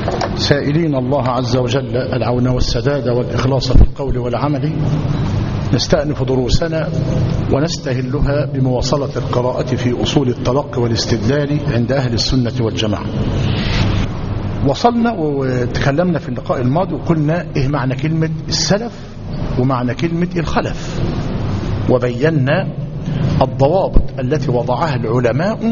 سائلين الله عز وجل العون والسداد والإخلاص في القول والعمل نستأنف دروسنا ونستهلها بمواصلة القراءة في أصول التلقي والاستدلال عند أهل السنة والجماعة وصلنا وتكلمنا في اللقاء الماضي وقلنا إيه معنى كلمة السلف ومعنى كلمة الخلف وبينا الضوابط التي وضعها العلماء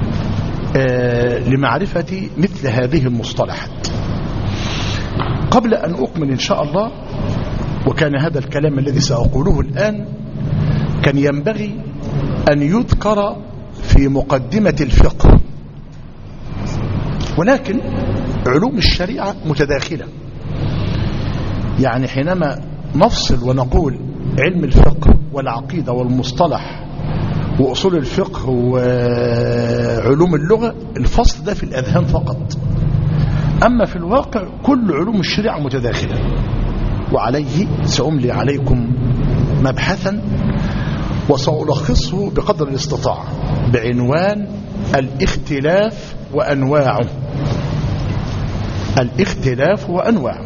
لمعرفة مثل هذه المصطلحات قبل أن أكمل إن شاء الله وكان هذا الكلام الذي سأقوله الآن كان ينبغي أن يذكر في مقدمة الفقه ولكن علوم الشريعة متداخلة يعني حينما نفصل ونقول علم الفقه والعقيدة والمصطلح وأصول الفقه وعلوم اللغة الفصل ده في الأذهان فقط أما في الواقع كل علوم الشريعة متداخلة وعليه سأملي عليكم مبحثا وسألخصه بقدر الاستطاعة بعنوان الاختلاف وأنواعه الاختلاف وأنواعه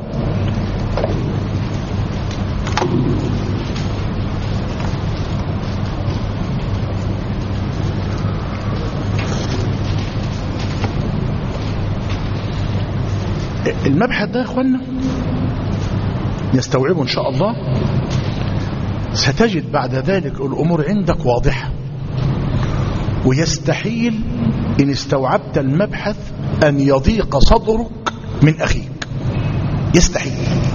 المبحث ده يا اخوانا يستوعبه ان شاء الله ستجد بعد ذلك الامور عندك واضحه ويستحيل ان استوعبت المبحث ان يضيق صدرك من اخيك يستحيل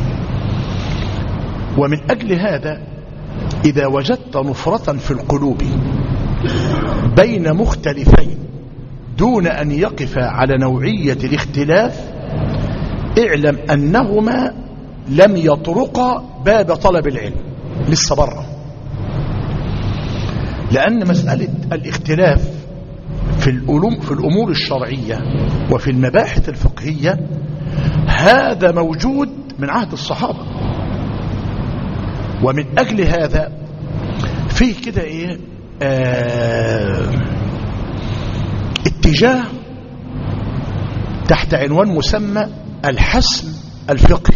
ومن اجل هذا اذا وجدت نفره في القلوب بين مختلفين دون ان يقف على نوعيه الاختلاف اعلم أنهما لم يطرقا باب طلب العلم لسه بره لأن مسألة الاختلاف في الألوم في الأمور الشرعية وفي المباحث الفقهية هذا موجود من عهد الصحابة ومن أجل هذا فيه كده إيه آه اتجاه تحت عنوان مسمى الحسم الفقهي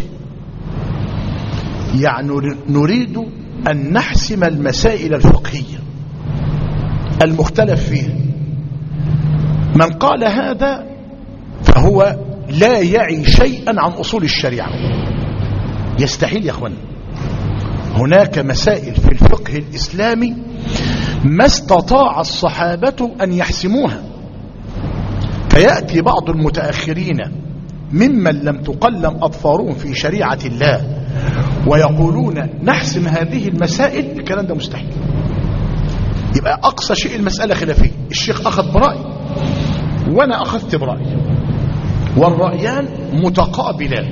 يعني نريد أن نحسم المسائل الفقهية المختلف فيها من قال هذا فهو لا يعي شيئا عن أصول الشريعة يستحيل يا أخوان هناك مسائل في الفقه الإسلامي ما استطاع الصحابة أن يحسموها فيأتي بعض المتأخرين ممن لم تقلم أظفارهم في شريعة الله ويقولون نحسم هذه المسائل الكلام ده مستحيل يبقى أقصى شيء المسألة خلافية الشيخ أخذ برأي وأنا أخذت برأي والرأيان متقابلان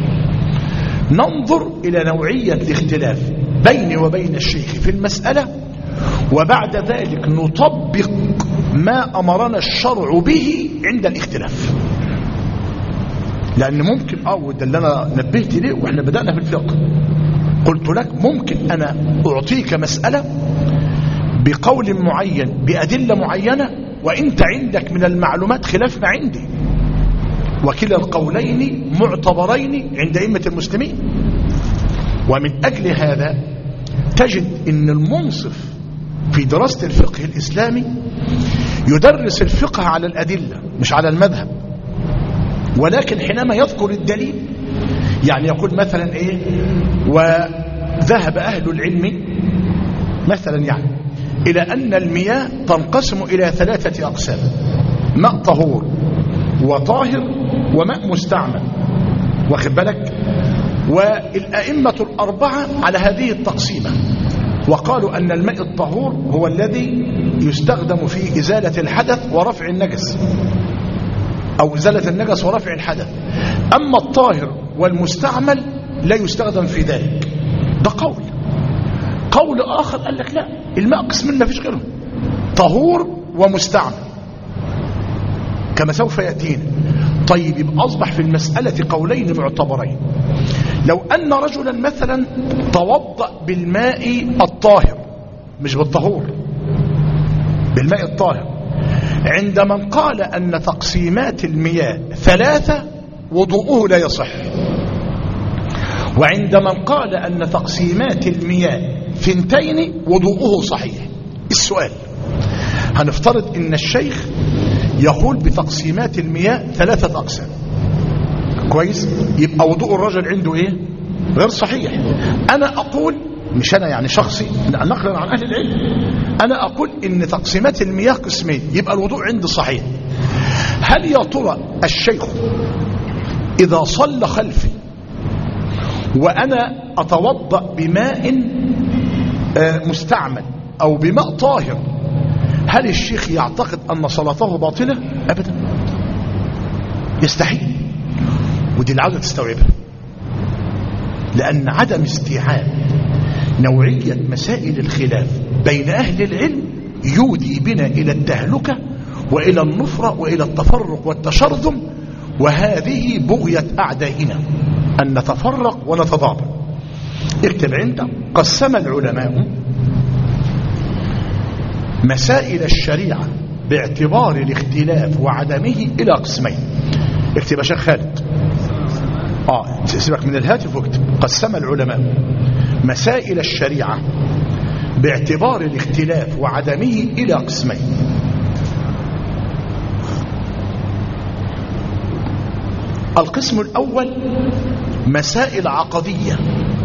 ننظر إلى نوعية الاختلاف بيني وبين الشيخ في المسألة وبعد ذلك نطبق ما أمرنا الشرع به عند الاختلاف لأن ممكن اه وده اللي أنا نبهت ليه وإحنا بدأنا في الفقه قلت لك ممكن أنا أعطيك مسألة بقول معين بأدلة معينة وإنت عندك من المعلومات خلاف ما عندي وكلا القولين معتبرين عند أئمة المسلمين ومن أجل هذا تجد أن المنصف في دراسة الفقه الإسلامي يدرس الفقه على الأدلة مش على المذهب ولكن حينما يذكر الدليل يعني يقول مثلا ايه وذهب اهل العلم مثلا يعني الى ان المياه تنقسم الى ثلاثه اقسام ماء طهور وطاهر وماء مستعمل واخد بالك والائمه الاربعه على هذه التقسيمه وقالوا ان الماء الطهور هو الذي يستخدم في ازاله الحدث ورفع النجس أو إزالة النجس ورفع الحدث أما الطاهر والمستعمل لا يستخدم في ذلك ده قول قول آخر قال لك لا الماء قسمين ما فيش غيرهم طهور ومستعمل كما سوف يأتينا طيب يبقى أصبح في المسألة قولين معتبرين لو أن رجلا مثلا توضأ بالماء الطاهر مش بالطهور بالماء الطاهر عند من قال أن تقسيمات المياه ثلاثة وضوءه لا يصح وعند من قال أن تقسيمات المياه ثنتين وضوءه صحيح السؤال هنفترض ان الشيخ يقول بتقسيمات المياه ثلاثة أقسام كويس يبقى وضوء الرجل عنده ايه غير صحيح انا اقول مش انا يعني شخصي نقلا عن اهل العلم انا اقول ان تقسيمات المياه قسمين يبقى الوضوء عندي صحيح هل يا ترى الشيخ اذا صلى خلفي وانا اتوضا بماء مستعمل او بماء طاهر هل الشيخ يعتقد ان صلاته باطله ابدا يستحيل ودي اللي عاوزه تستوعبها لان عدم استيعاب نوعيه مسائل الخلاف بين اهل العلم يودي بنا الى التهلكه والى النفره والى التفرق والتشرذم وهذه بغيه اعدائنا ان نتفرق ونتضارب اكتب عندك قسم العلماء مسائل الشريعة باعتبار الاختلاف وعدمه إلى قسمين اكتب يا شيخ خالد آه سيبك من الهاتف واكتب قسم العلماء مسائل الشريعة باعتبار الاختلاف وعدمه إلى قسمين القسم الأول مسائل عقدية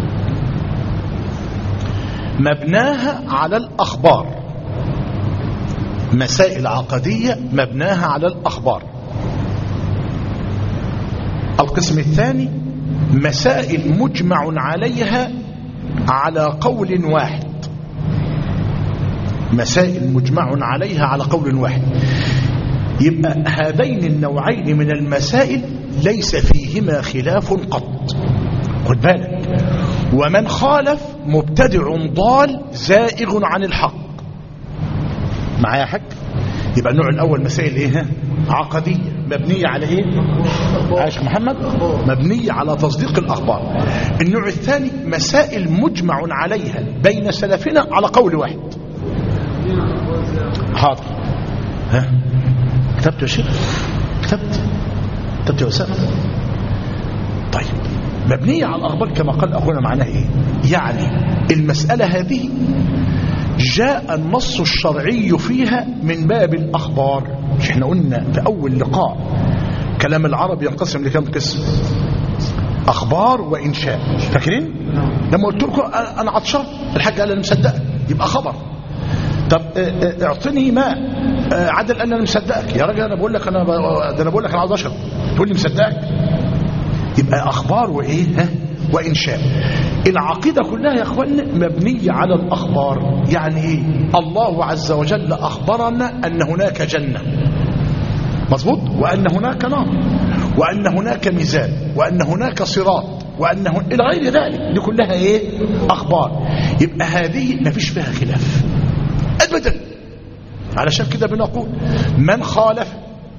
مبناها على الأخبار مسائل عقدية مبناها على الأخبار القسم الثاني مسائل مجمع عليها على قول واحد مسائل مجمع عليها على قول واحد يبقى هذين النوعين من المسائل ليس فيهما خلاف قط خد بالك ومن خالف مبتدع ضال زائغ عن الحق معايا حق يبقى النوع الاول مسائل ايه عقديه مبنيه على ايه عايش محمد مبنيه على تصديق الاخبار النوع الثاني مسائل مجمع عليها بين سلفنا على قول واحد حاضر ها كتبت يا شيخ كتبت كتبت يا اسامه طيب مبنيه على الاخبار كما قال اخونا معناها ايه يعني المساله هذه جاء النص الشرعي فيها من باب الأخبار مش احنا قلنا في أول لقاء كلام العرب ينقسم لكم قسم أخبار وإنشاء فاكرين لما قلت لكم أنا عطشان الحاج قال أنا مصدقك يبقى خبر طب اعطني ماء عدل قال أنا مصدقك يا راجل أنا بقول لك أنا ده أنا بقول لك أنا عاوز أشرب تقول لي مصدقك يبقى أخبار وإيه ها وإنشاء العقيدة كلها يا أخوانا مبنية على الأخبار يعني إيه الله عز وجل أخبرنا أن هناك جنة مظبوط وأن هناك نار وأن هناك ميزان وأن هناك صراط وأن إلى غير ذلك دي كلها إيه أخبار يبقى هذه ما فيش فيها خلاف أبدا علشان كده بنقول من خالف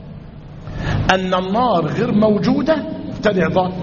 أن النار غير موجودة ابتدع ضال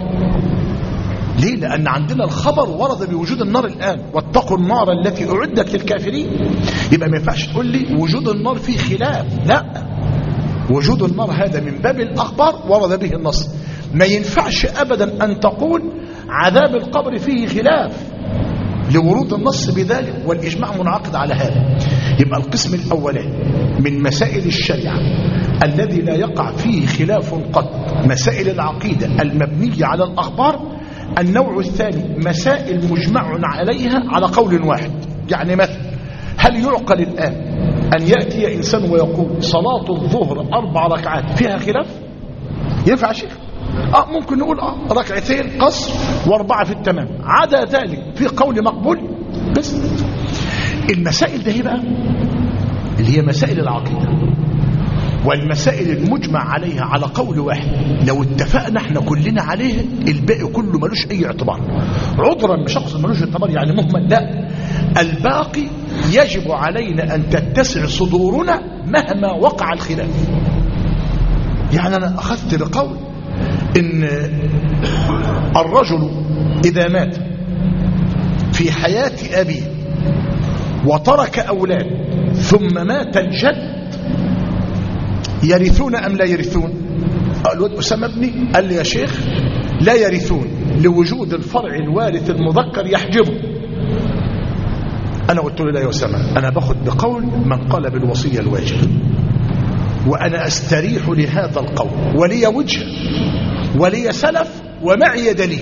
ليه لأن عندنا الخبر ورد بوجود النار الآن واتقوا النار التي أعدت للكافرين يبقى ما ينفعش تقول لي وجود النار فيه خلاف لا وجود النار هذا من باب الأخبار ورد به النص ما ينفعش أبدا أن تقول عذاب القبر فيه خلاف لورود النص بذلك والإجماع منعقد على هذا يبقى القسم الأولاني من مسائل الشريعة الذي لا يقع فيه خلاف قط مسائل العقيدة المبنية على الأخبار النوع الثاني مسائل مجمع عليها على قول واحد يعني مثلا هل يعقل الآن أن يأتي إنسان ويقول صلاة الظهر أربع ركعات فيها خلاف ينفع شيخ آه ممكن نقول آه ركعتين قصر واربعة في التمام عدا ذلك في قول مقبول بس المسائل ده بقى اللي هي مسائل العقيدة والمسائل المجمع عليها على قول واحد لو اتفقنا احنا كلنا عليه الباقي كله ملوش اي اعتبار عذرا بشخص ملوش اعتبار يعني مهمل لا الباقي يجب علينا ان تتسع صدورنا مهما وقع الخلاف يعني انا اخذت بقول ان الرجل اذا مات في حياة ابيه وترك اولاد ثم مات الجد يرثون أم لا يرثون الواد أسامة ابني قال لي يا شيخ لا يرثون لوجود الفرع الوارث المذكر يحجبه أنا قلت له لا يا أسامة أنا باخد بقول من قال بالوصية الواجب وأنا أستريح لهذا القول ولي وجه ولي سلف ومعي دليل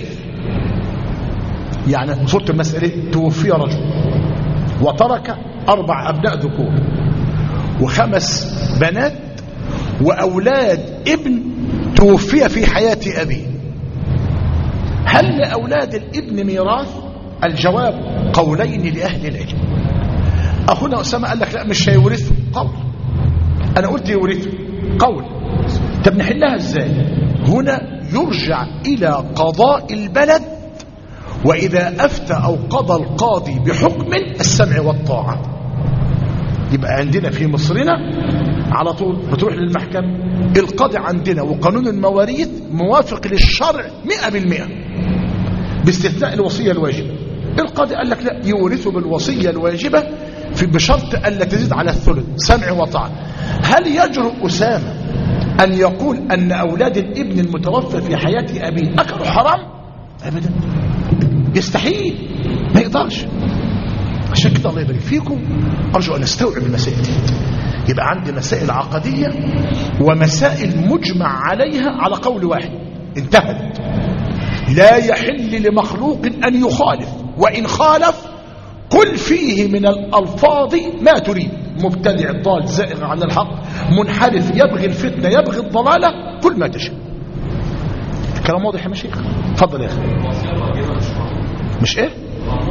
يعني صورة المسألة توفي رجل وترك أربع أبناء ذكور وخمس بنات وأولاد ابن توفي في حياة أبيه هل لأولاد الابن ميراث الجواب قولين لأهل العلم أخونا أسامة قال لك لا مش هيورثه قول أنا قلت يورثه قول طب نحلها ازاي هنا يرجع إلى قضاء البلد وإذا أفتى أو قضى القاضي بحكم السمع والطاعة يبقى عندنا في مصرنا على طول بتروح للمحكمة القاضي عندنا وقانون المواريث موافق للشرع مئة بالمئة باستثناء الوصية الواجبة القاضي قال لك لا يورث بالوصية الواجبة في بشرط ألا تزيد على الثلث سمع وطاعة هل يجرؤ أسامة أن يقول أن أولاد الابن المتوفى في حياة أبيه أكلوا حرام أبدا يستحيل ما يقدرش عشان كده الله يبارك فيكم أرجو أن استوعب المسائل دي يبقى عندي مسائل عقدية ومسائل مجمع عليها على قول واحد انتهت لا يحل لمخلوق أن يخالف وإن خالف قل فيه من الألفاظ ما تريد مبتدع ضال زائغ عن الحق منحرف يبغي الفتنة يبغي الضلالة كل ما تشاء الكلام واضح يا مشيخ اتفضل يا اخي مش ايه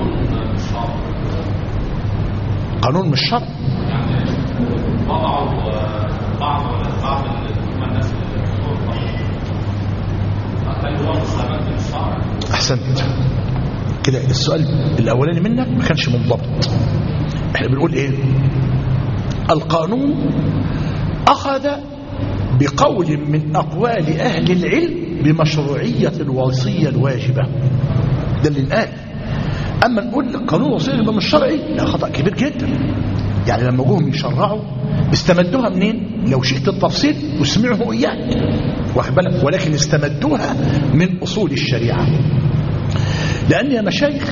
قانون مش شرع وضعوا بعض بعض الناس هل هو مستمد من الشرع؟ احسنت كده السؤال الاولاني منك ما كانش منضبط احنا بنقول ايه القانون اخذ بقول من اقوال اهل العلم بمشروعيه الوصيه الواجبه ده اللي انقال اما نقول قانون الوصيه الواجبه مش شرعي لا خطا كبير جدا يعني لما جوهم يشرعوا استمدوها منين لو شئت التفصيل وسمعه اياك واخد بالك ولكن استمدوها من اصول الشريعه لأن يا مشايخ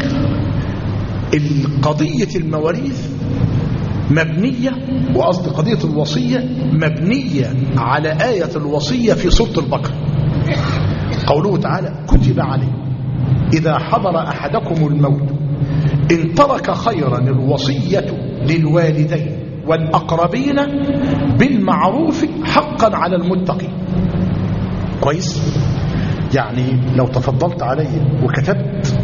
القضية المواريث مبنية وقصد قضية الوصية مبنية على آية الوصية في سورة البقرة قوله تعالى كتب عليه إذا حضر أحدكم الموت إن ترك خيرا الوصية للوالدين والأقربين بالمعروف حقا على المتقين كويس يعني لو تفضلت علي وكتبت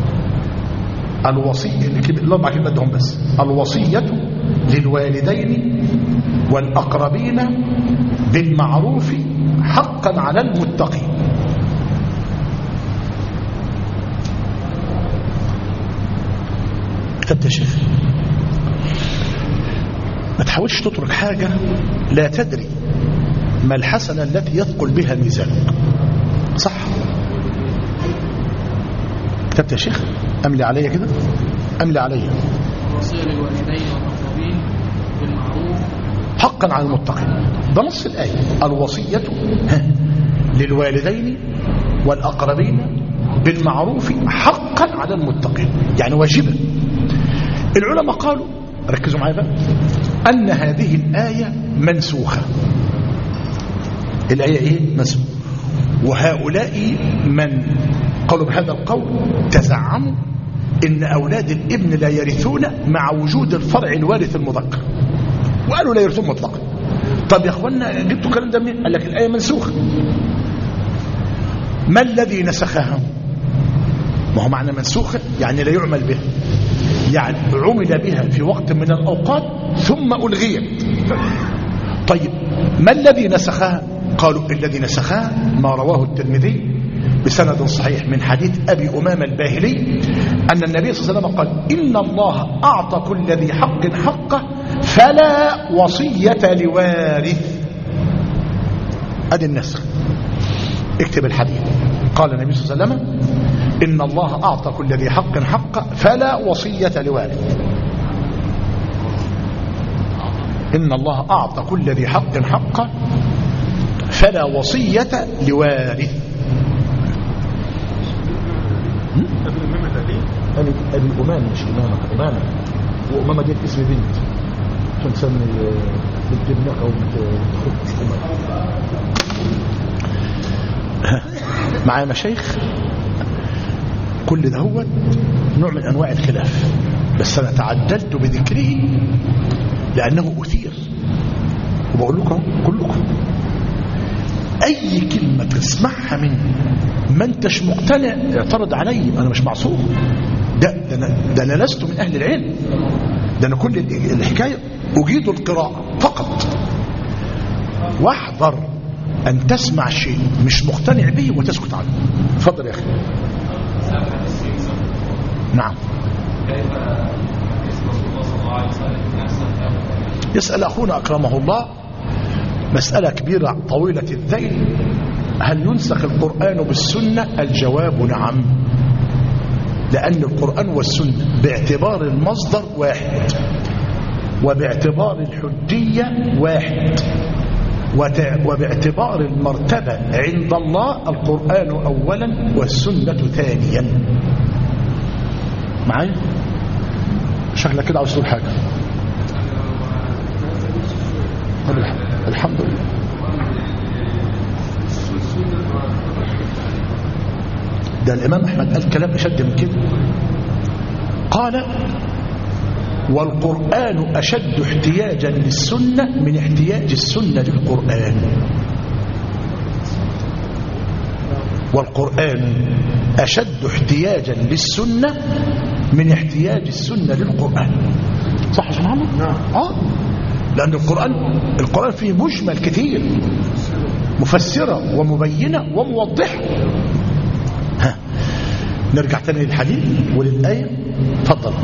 الوصية الأربع كلمات هم بس الوصية للوالدين والأقربين بالمعروف حقا على المتقين كتبت يا شيخ ما تحاولش تترك حاجة لا تدري ما الحسنة التي يثقل بها ميزانك صح كتبت يا شيخ أملي عليا كده أملي عليا الوصية للوالدين والأقربين بالمعروف حقا على المتقين ده نص الآية الوصية ها، للوالدين والأقربين بالمعروف حقا على المتقين يعني واجبا العلماء قالوا ركزوا معايا بقى أن هذه الآية منسوخة الآية إيه منسوخة وهؤلاء من قالوا بهذا القول تزعموا إن أولاد الابن لا يرثون مع وجود الفرع الوارث المذكر وقالوا لا يرثون مطلقا طب يا اخوانا جبتوا الكلام ده منين قال لك الآية منسوخة ما الذي نسخها ما هو معنى منسوخة يعني لا يعمل بها يعني عمل بها في وقت من الأوقات ثم ألغيت طيب ما الذي نسخها قالوا الذي نسخها ما رواه الترمذي بسند صحيح من حديث أبي أمامة الباهلي أن النبي صلى الله عليه وسلم قال إن الله أعطى كل ذي حق حقه فلا وصية لوارث أدي النسخ اكتب الحديث قال النبي صلى الله عليه وسلم إن الله أعطى كل ذي حق حقه فلا وصية لوارث إن الله أعطى كل ذي حق حقه فلا وصية لوارث أبي أبي أمامة مش إمامة أمامة وأمامة دي اسم بنت عشان تسمي بنت ابنك أو بنت أخوك مش أمامة معايا مشايخ كل ده هو نوع من أنواع الخلاف بس أنا تعدلت بذكره لأنه أثير وبقول لكم كلكم أي كلمة تسمعها مني ما انتش مقتنع اعترض علي أنا مش معصوم ده, ده, أنا, ده أنا لست من أهل العلم ده أنا كل الحكاية أجيد القراءة فقط واحذر أن تسمع شيء مش مقتنع به وتسكت عنه اتفضل يا أخي نعم كيف اسم رسول الله صلى الله عليه وسلم نفسا يسأل أخونا أكرمه الله مسألة كبيرة طويلة الذيل هل ينسخ القرآن بالسنة الجواب نعم لأن القرآن والسنة باعتبار المصدر واحد وباعتبار الحجية واحد وتع- وباعتبار المرتبة عند الله القرآن أولا والسنة ثانيا معايا شكلك كده عاوز تقول حاجة طب الح- الحمد لله ده الإمام أحمد قال كلام أشد من كده قال والقرآن أشد احتياجا للسنة من احتياج السنة للقرآن والقرآن أشد احتياجا للسنة من احتياج السنة للقرآن صح يا شيخ محمد؟ نعم آه لأن القرآن القرآن فيه مجمل كثير مفسرة ومبينة وموضحة ها نرجع تاني للحديث وللآية تفضل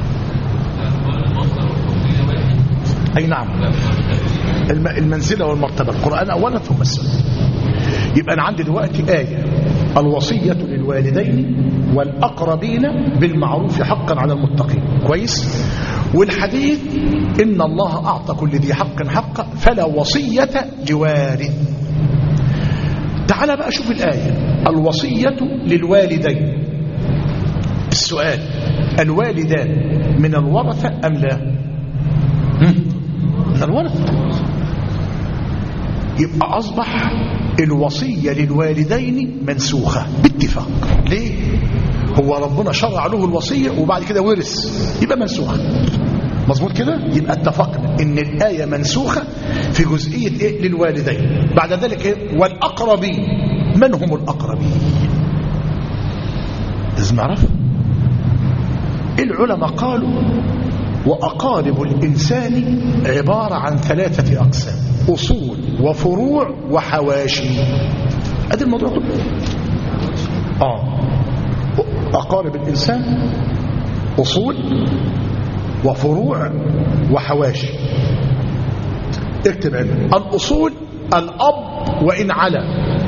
أي نعم الم- المنزلة والمرتبة القرآن أولا ثم السنة يبقى أنا عندي دلوقتي آية الوصية للوالدين والأقربين بالمعروف حقا على المتقين كويس والحديث إن الله أعطى كل ذي حق حقا فلا وصية لوارث تعال بقى شوف الآية الوصية للوالدين السؤال الوالدان من الورثة أم لا هم؟ من الورثة يبقى أصبح الوصية للوالدين منسوخة باتفاق ليه هو ربنا شرع له الوصية وبعد كده ورث يبقى منسوخة مظبوط كده يبقى اتفقنا ان الآية منسوخة في جزئية إيه للوالدين بعد ذلك إيه؟ والأقربين من هم الأقربين لازم نعرف العلماء قالوا وأقارب الإنسان عبارة عن ثلاثة أقسام أصول وفروع وحواشي هذا الموضوع كله آه أقارب الإنسان أصول وفروع وحواشي اكتب عندك الأصول الأب وإن علا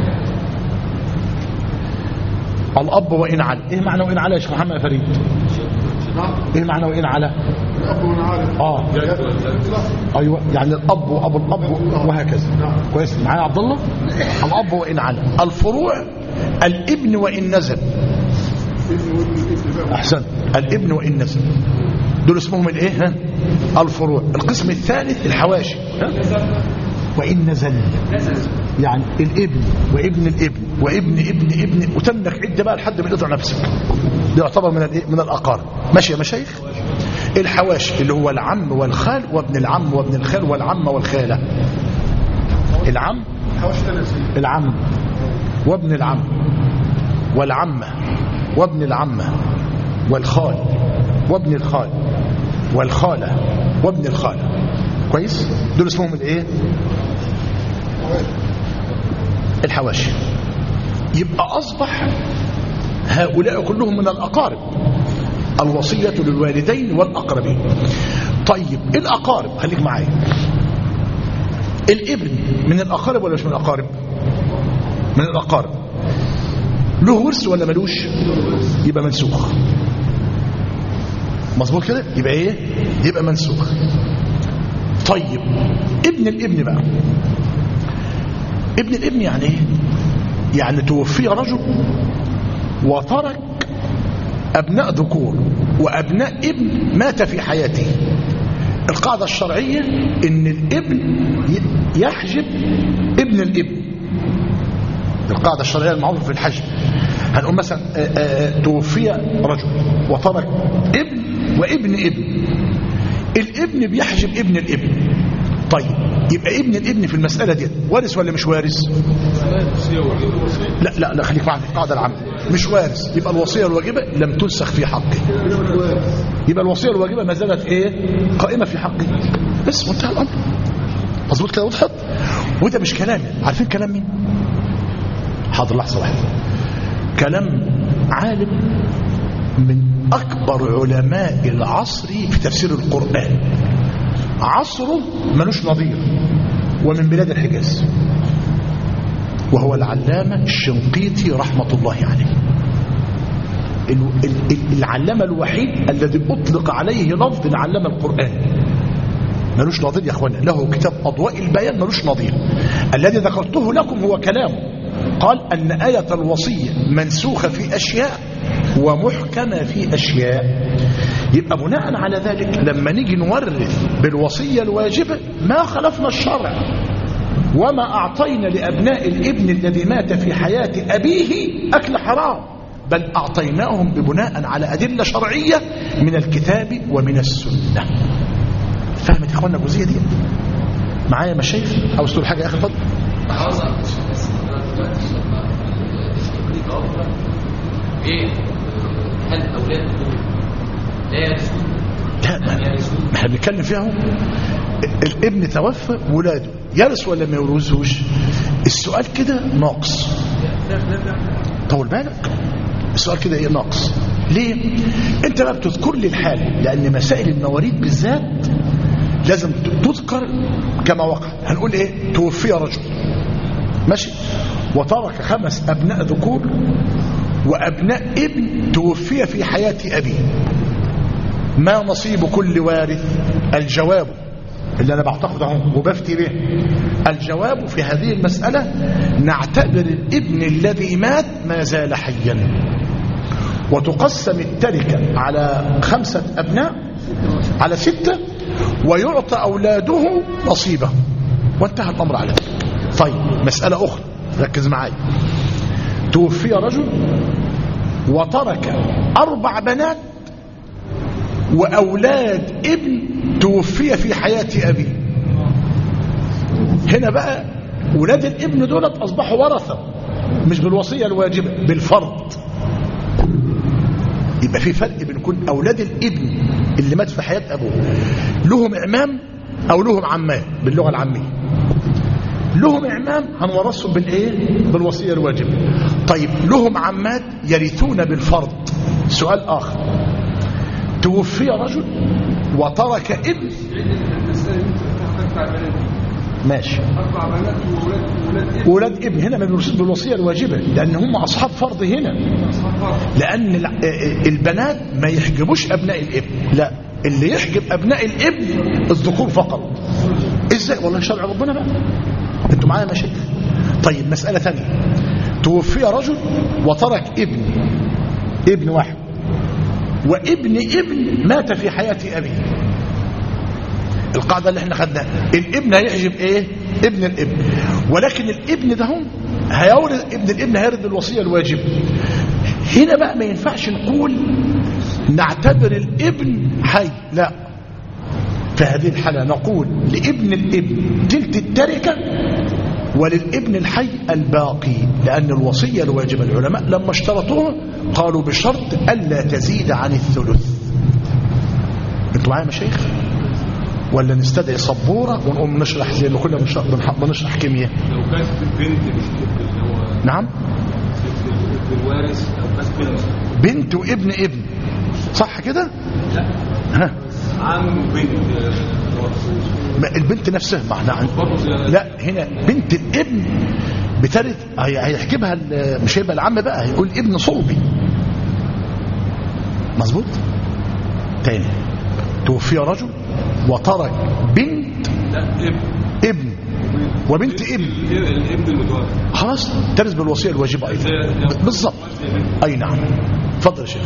الأب وإن علا إيه معنى وإن علا يا شيخ محمد يا فريد إيه معنى وإن علا آه أيوة يعني الأب وأبو الأب وهكذا كويس معايا عبد الله الأب وإن علا الفروع الابن وإن نزل أحسن الابن وإن نزل دول اسمهم الايه ها الفروع القسم الثالث الحواشي ها؟ وإن نزل يعني الابن وابن الابن وابن ابن ابن وتنك عد بقى لحد ما يقطع نفسك ده يعتبر من الايه من الاقارب ماشي يا مشايخ الحواشي اللي هو العم والخال وابن العم وابن الخال والعم والخاله العم العم وابن العم والعمه وابن العمه والخال وابن الخال والخاله وابن الخاله كويس دول اسمهم الايه الحواشي يبقى أصبح هؤلاء كلهم من الأقارب الوصية للوالدين والأقربين طيب الأقارب خليك معايا الابن من الأقارب ولا مش من الأقارب من الأقارب له ورث ولا ملوش يبقى منسوخ مظبوط كده يبقى ايه يبقى منسوخ طيب ابن الابن بقى ابن الابن يعني ايه يعني توفي رجل وترك ابناء ذكور وابناء ابن مات في حياته القاعدة الشرعية ان الابن ي- يحجب ابن الابن القاعدة الشرعية المعروفة في الحجب هنقول مثلا آه، آه، توفي رجل وترك ابن وابن ابن الابن بيحجب ابن الابن طيب يبقى ابن الابن في المسألة دي وارث ولا مش وارث لا لا لا خليك معنا في القاعدة العامة مش وارث يبقى الوصية الواجبة لم تنسخ في حقه يبقى الوصية الواجبة ما زالت ايه قائمة في حقه بس منتهى الأمر مظبوط كده وضحت وده مش كلامي عارفين كلام مين حاضر لحظة واحدة كلام عالم من أكبر علماء العصر في تفسير القرآن عصره ملوش نظير ومن بلاد الحجاز وهو العلامة الشنقيطي رحمة الله عليه ال- ال- ال- العلامة الوحيد الذي أطلق عليه لفظ العلامة القرآن ملوش نظير يا أخوانا له كتاب أضواء البيان ملوش نظير الذي ذكرته لكم هو كلامه قال أن آية الوصية منسوخة في أشياء ومحكمة في أشياء يبقى بناء على ذلك لما نيجي نورث بالوصية الواجبة ما خلفنا الشرع وما أعطينا لأبناء الابن الذي مات في حياة أبيه أكل حرام بل أعطيناهم ببناء على أدلة شرعية من الكتاب ومن السنة فهمت يا إخوانا الجزئية دي معايا مشايخ عاوز تقول حاجة يا أخي اتفضل عاوز أعرف بس أنا دلوقتي لما الشيخ توفى إيه هل أولاد دول لا يرثون؟ لا ما أم يرثون؟ ما احنا بنتكلم فيها اهو الابن توفى ولاده يرث ولا ما يورثوش السؤال كده ناقص طول بالك السؤال كده ايه ناقص ليه انت بقى بتذكر لي الحال لان مسائل المواريث بالذات لازم تذكر كما وقع هنقول ايه توفي رجل ماشي وترك خمس ابناء ذكور وابناء ابن توفي في حياه ابيه ما نصيب كل وارث الجواب اللي انا بعتقد اهو وبفتي به الجواب في هذه المسألة نعتبر الابن الذي مات ما زال حيا وتقسم التركة على خمسة أبناء على ستة ويعطى أولاده نصيبه وانتهى الأمر على ذلك طيب مسألة أخرى ركز معي توفي رجل وترك أربع بنات وأولاد ابن توفي في حياة أبيه هنا بقى ولاد الابن دولت أصبحوا ورثة مش بالوصية الواجبة بالفرض يبقى في فرق بين كل أولاد الابن اللي مات في حياة أبوه لهم إعمام أو لهم عمام باللغة العامية لهم إعمام هنورثهم بالإيه؟ بالوصية الواجبة طيب لهم عمات يرثون بالفرض سؤال آخر توفي رجل وترك ابن ماشي أربع بنات وولاد وولاد ابن ولاد ابن هنا ما بيرثوش بالوصية الواجبة لأن هم أصحاب فرض هنا أصحاب فرض. لأن الع- البنات ما يحجبوش أبناء الابن لا اللي يحجب أبناء الابن الذكور فقط إزاي والله شرع ربنا بقى أنتوا معايا ماشي طيب مسألة ثانية توفي رجل وترك ابن ابن واحد وابن ابن مات في حياة أبيه القاعدة اللي احنا خدناها الابن هيحجب ايه ابن الابن ولكن الابن ده هم هيورد ابن الابن هيرد الوصية الواجبة هنا بقى ما ينفعش نقول نعتبر الابن حي لا في هذه الحالة نقول لابن الابن تلك التركة وللابن الحي الباقي لأن الوصية الواجبة العلماء لما اشترطوها قالوا بشرط ألا تزيد عن الثلث انتوا معايا يا مشايخ ولا نستدعي سبورة ونقوم نشرح زي ما كنا بنشرح, بنح- بنشرح كيمياء لو كانت البنت مش ابن اللي هو نعم ابن الوارث لو كانت بنت بنت وابن ابن صح كده لا ها عم وبنت آه، ورث. ما البنت نفسها ما احنا عن... برضه لا هنا بنت الابن بترث هي- هيحجبها ال- مش هيبقى العم بقى هيقول ابن صلبي مظبوط تاني توفي رجل وترك بنت لا ابن ابن وبنت ابن الابن المتوفى خلاص ترث بالوصيه الواجبه ايضا بالظبط اي نعم اتفضل يا شيخ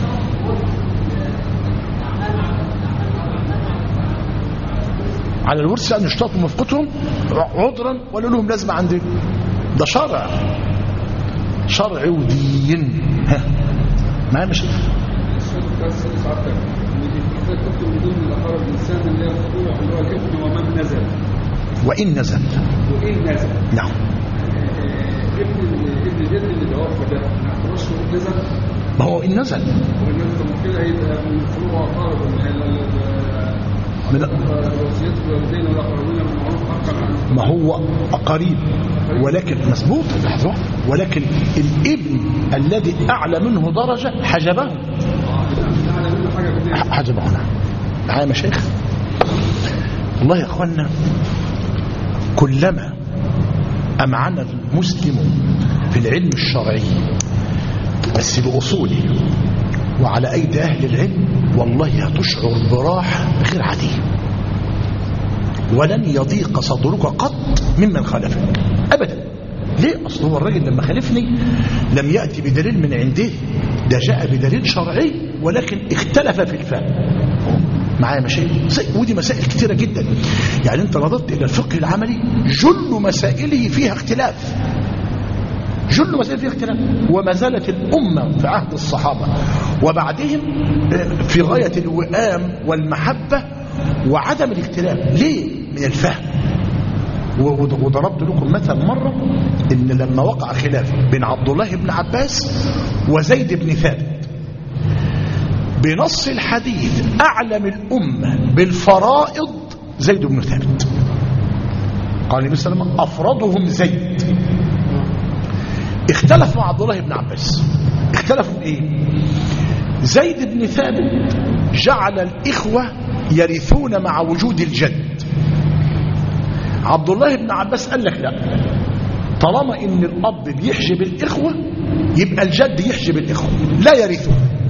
على الورث ان يشترطوا مفقتهم عذرا ولا لهم لازمه عندنا ده شرع شرع ودين ها ما مش السؤال بتاع السادس عشر ان اذا كنت من ضمن الاقارب الانسان اللي هي الخضوع اللي هو الابن ومن نزل وان نزل وان نزل نعم آه، ابن ال- ابن الجد اللي توفى ده ما اعتبرش هو نزل ما هو ان نزل وان نزل طب كده هيبقى من فروع اقارب ال- ال- ال- من وصية الوالدين والاقربين بالمعروف حقا عن ما هو قريب ولكن مظبوط لحظة ولكن الابن الذي أعلى منه درجة حجبه اعلى منه حاجه كتير حجبه نعم معايا يا مشايخ والله يا اخوانا كلما أمعن المسلم في العلم الشرعي بس بأصوله وعلى أيدي أهل العلم والله هتشعر براحة غير عادية ولن يضيق صدرك قط ممن خالفك أبدا ليه أصل هو الراجل لما خالفني لم يأتي بدليل من عنده ده جاء بدليل شرعي ولكن اختلف في الفهم معايا مشاكل زي- ودي مسائل كتيرة جدا يعني انت نظرت الى الفقه العملي جل مسائله فيها اختلاف جل مسائل فيها اختلاف وما زالت الأمة في عهد الصحابة وبعدهم آه، في غاية الوئام والمحبة وعدم الاختلاف ليه؟ من الفهم و- وضربت لكم مثل مرة ان لما وقع خلاف بين عبد الله بن عباس وزيد بن ثابت بنص الحديث أعلم الأمة بالفرائض زيد بن ثابت قال النبي صلى الله عليه وسلم أفرضهم زيد اختلف مع عبد الله بن عباس اختلفوا في ايه زيد بن ثابت جعل الإخوة يرثون مع وجود الجد عبد الله بن عباس قال لك لا طالما ان الاب بيحجب الاخوه يبقى الجد يحجب الاخوه لا يرثون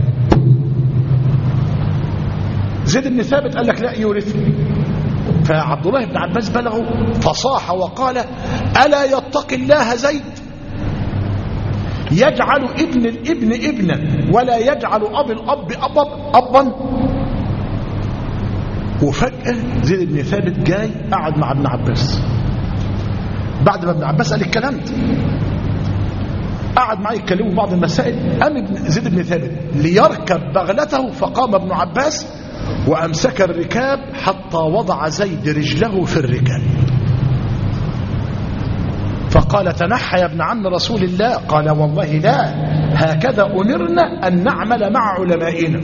زيد بن ثابت قال لك لا يورث فعبد الله بن عباس بلغه فصاح وقال الا يتقي الله زيد يجعل ابن الابن ابنا ولا يجعل اب الاب ابا ابا وفجاه زيد بن ثابت جاي قعد مع ابن عباس بعد ما ابن عباس قال الكلام ده قعد معاه يتكلموا في بعض المسائل قام ابن زيد بن ثابت ليركب بغلته فقام ابن عباس وامسك الركاب حتى وضع زيد رجله في الركاب فقال تنحى يا ابن عم رسول الله قال والله لا هكذا امرنا ان نعمل مع علمائنا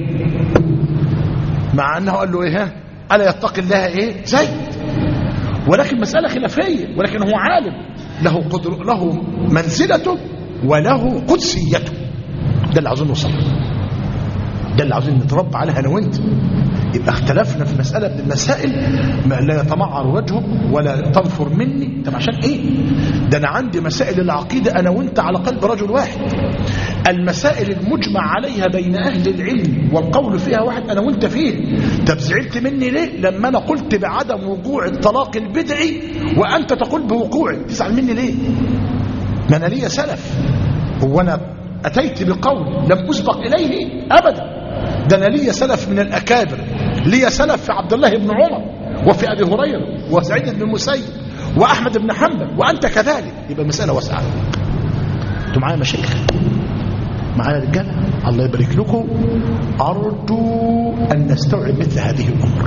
مع انه قال له ايه ها؟ الا يتقي الله ايه زيد ولكن مسألة خلافية ولكن هو عالم له قدر له منزلته وله قدسيته ده اللي عاوزين نوصل له. ده اللي عاوزين نتربى عليها انا وانت يبقى اختلفنا في مسألة من المسائل ما لا يتمعر وجهه ولا تنفر مني طب عشان ايه ده انا عندي مسائل العقيدة انا وانت على قلب رجل واحد المسائل المجمع عليها بين اهل العلم والقول فيها واحد انا وانت فيه طب زعلت مني ليه لما انا قلت بعدم وقوع الطلاق البدعي وانت تقول بوقوعه تزعل مني ليه ما انا ليا سلف هو انا اتيت بقول لم اسبق اليه ابدا ده انا ليا سلف من الاكابر ليا سلف في عبد الله بن عمر وفي ابي هريره وسعيد بن المسيب واحمد بن حنبل وانت كذلك يبقى المساله واسعه انتوا معايا مشايخ معايا رجاله الله يبارك لكم ارجو ان نستوعب مثل هذه الامور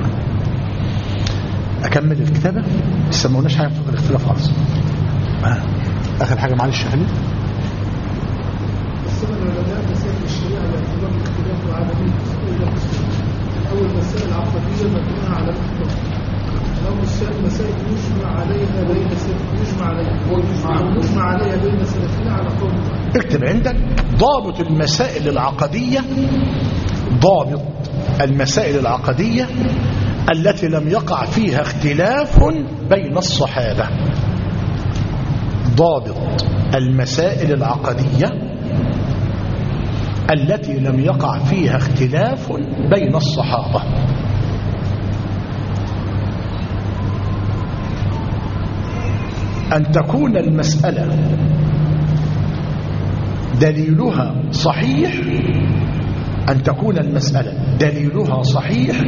اكمل الكتابه لسه ما قلناش حاجه في الاختلاف خالص آه. اخر حاجه معلش يا خليل قسم العلماء مسائل الشريعة باعتبار الاختلاف وعدم إلى قسمين. أول مسائل عقدية مبنية على الاختلاف. أو مسائل مسائل يجمع عليها بين سلف يجمع عليها أو يجمع عليها بين سلفنا على قول واحد. اكتب عندك ضابط المسائل العقدية ضابط المسائل العقدية التي لم يقع فيها اختلاف بين الصحابة ضابط المسائل العقدية التي لم يقع فيها اختلاف بين الصحابة أن تكون المسألة دليلها صحيح أن تكون المسألة دليلها صحيح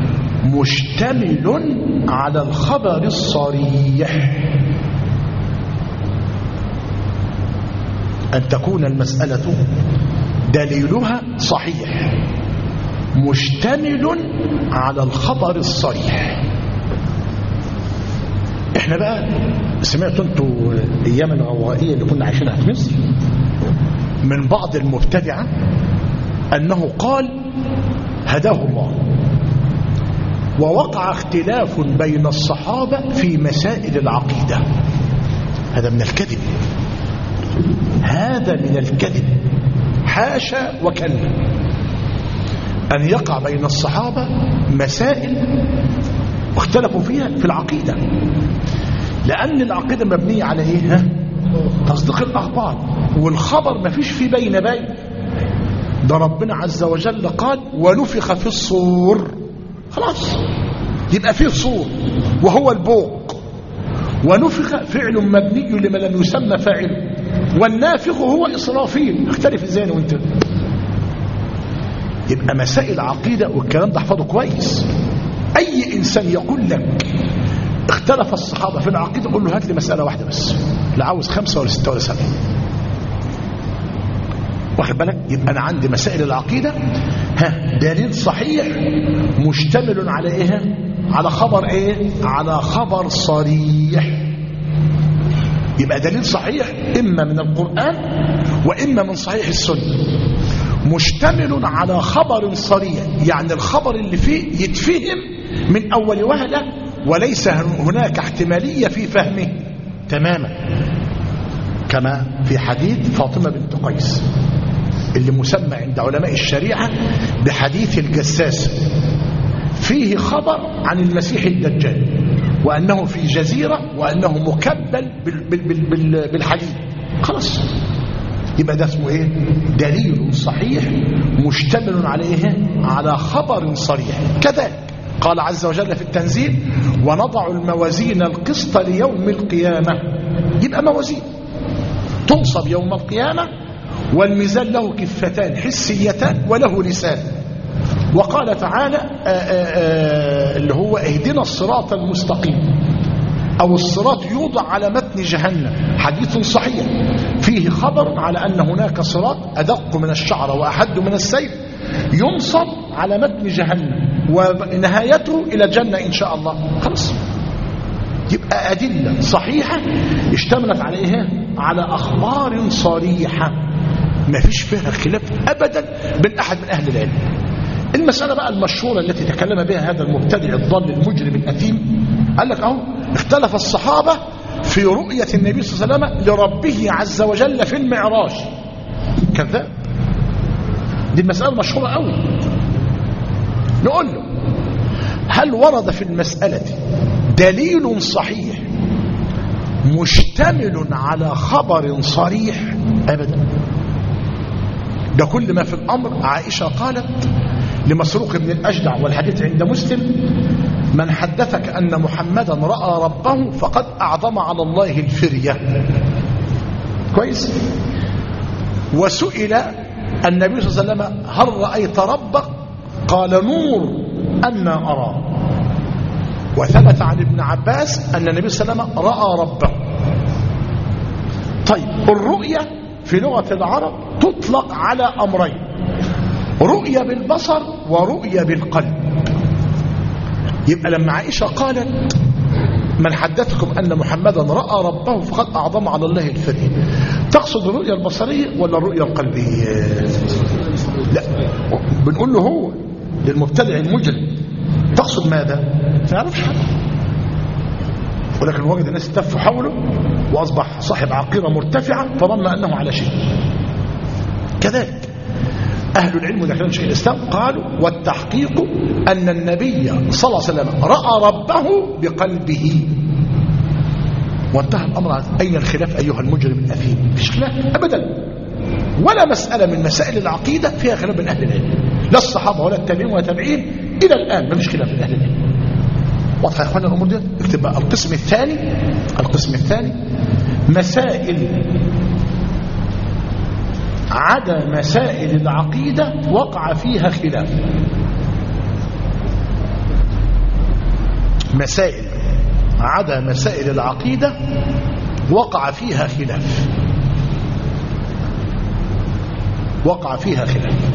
مشتمل على الخبر الصريح أن تكون المسألة دليلها صحيح مشتمل على الخبر الصريح احنا بقى سمعتوا انتوا ايام الغوائيه اللي كنا عايشينها في مصر من بعض المبتدعه انه قال هداه الله ووقع اختلاف بين الصحابه في مسائل العقيده هذا من الكذب هذا من الكذب حاشا وكلا أن يقع بين الصحابة مسائل واختلفوا فيها في العقيدة لأن العقيدة مبنية على إيه ها؟ تصديق الأخبار والخبر ما فيش فيه بين بين ده ربنا عز وجل قال ونفخ في الصور خلاص يبقى فيه صور وهو البوق ونفخ فعل مبني لما لم يسمى فاعله والنافخ هو إسرافيل اختلف ازاي أنا وانت يبقى مسائل عقيدة والكلام ده احفظه كويس أي إنسان يقول لك اختلف الصحابة في العقيدة قول له هات لي مسألة واحدة بس لا عاوز خمسة ولا ستة ولا سبعة واخد بالك يبقى أنا عندي مسائل العقيدة ها دليل صحيح مشتمل على إيه على خبر إيه على خبر صريح يبقى دليل صحيح إما من القرآن وإما من صحيح السنة مشتمل على خبر صريح يعني الخبر اللي فيه يتفهم من أول وهلة وليس هناك احتمالية في فهمه تماما كما في حديث فاطمة بنت قيس اللي مسمى عند علماء الشريعة بحديث الجساس فيه خبر عن المسيح الدجال وأنه في جزيرة وأنه مكبل بالحديد خلاص يبقى ده اسمه ايه دليل صحيح مشتمل على ايه على خبر صريح كذلك قال عز وجل في التنزيل ونضع الموازين القسط ليوم القيامة يبقى موازين تنصب يوم القيامة والميزان له كفتان حسيتان وله لسان وقال تعالى آآ آآ اللي هو اهدنا الصراط المستقيم أو الصراط يوضع على متن جهنم حديث صحيح فيه خبر على أن هناك صراط أدق من الشعر وأحد من السيف ينصب على متن جهنم ونهايته إلى الجنة إن شاء الله خلاص يبقى أدلة صحيحة اشتملت على إيه؟ على أخبار صريحة ما فيش فيها خلاف أبدا بين أحد من أهل العلم المسألة بقى المشهورة التي تكلم بها هذا المبتدع الضال المجرم الأثيم قال لك أهو اختلف الصحابة في رؤية النبي صلى الله عليه وسلم لربه عز وجل في المعراج كذاب دي المسألة مشهورة قوي نقول له هل ورد في المسألة دليل صحيح مشتمل على خبر صريح أبدا ده كل ما في الأمر عائشة قالت لمسروق بن الأجدع والحديث عند مسلم من حدثك أن محمدا رأى ربه فقد أعظم على الله الفرية كويس وسئل النبي صلى الله عليه وسلم هل رأيت ربك قال نور أنا أرى وثبت عن ابن عباس أن النبي صلى الله عليه وسلم رأى ربه طيب الرؤية في لغة العرب تطلق على أمرين رؤية بالبصر ورؤية بالقلب يبقى لما عائشة قالت من حدثكم أن محمدا رأى ربه فقد أعظم على الله الفريق تقصد الرؤية البصرية ولا الرؤية القلبية لا بنقول له هو للمبتدع المجرم تقصد ماذا ما يعرفش حاجة ولكن وجد الناس تف حوله وأصبح صاحب عقيرة مرتفعة فظن أنه على شيء كذلك أهل العلم داخلين شيخ الإسلام قالوا والتحقيق أن النبي صلى الله عليه وسلم رأى ربه بقلبه وانتهى الأمر على أين الخلاف أيها المجرم الأثيم مفيش خلاف أبدا ولا مسألة من مسائل العقيدة فيها خلاف بين أهل العلم لا الصحابة ولا التابعين ولا التابعين إلى الآن مفيش خلاف بين أهل العلم واضح يا اخوانا الامور دي اكتب بقى القسم الثاني القسم الثاني مسائل عدا مسائل العقيدة وقع فيها خلاف مسائل عدا مسائل العقيدة وقع فيها خلاف وقع فيها خلاف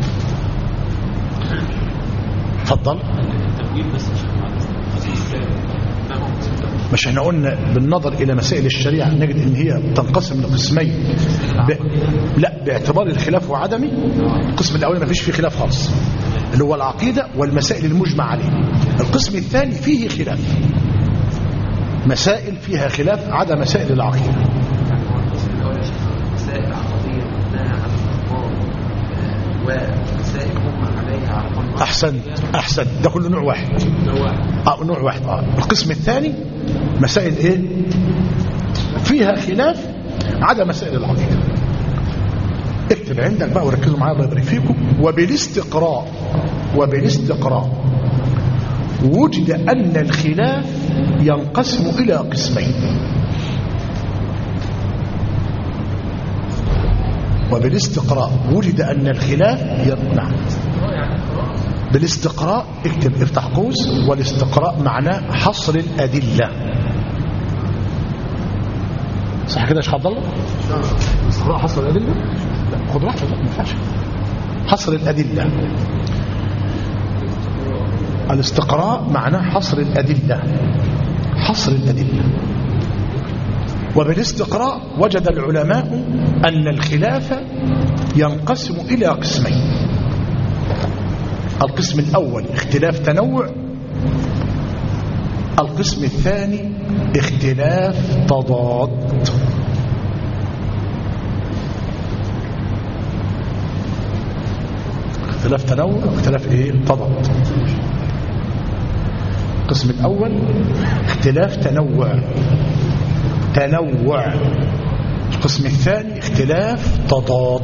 تفضل التمويل بس مش ما هو مش احنا قلنا بالنظر الى مسائل الشريعه نجد ان هي تنقسم لقسمين ب... لا باعتبار الخلاف وعدمه القسم الاول ما فيش فيه خلاف خالص اللي هو العقيده والمسائل المجمع عليها القسم الثاني فيه خلاف مسائل فيها خلاف عدا مسائل العقيده الأول يا شيخ مسائل عقدية مبناها على الأخبار ومسائل هم عليها على القنوات احسنت احسنت ده كله نوع واحد اه نوع واحد اه القسم الثاني مسائل ايه فيها خلاف عدا مسائل العقيده اكتب عندك بقى وركزوا معايا الله يبارك فيكم وبالاستقراء وبالاستقراء وجد ان الخلاف ينقسم الى قسمين وبالاستقراء وجد ان الخلاف ي... نعم بالاستقراء اكتب افتح قوس والاستقراء معناه حصر الأدلة صح كده يا شيخ عبد الله استقراء حصر الأدلة لا خد راحتك لا، ما ينفعش حصر الأدلة الاستقراء معناه حصر الأدلة حصر الأدلة وبالاستقراء وجد العلماء أن الخلاف ينقسم إلى قسمين القسم الأول اختلاف تنوع القسم الثاني اختلاف تضاد اختلاف تنوع واختلاف ايه تضاد القسم الأول اختلاف تنوع تنوع القسم الثاني اختلاف تضاد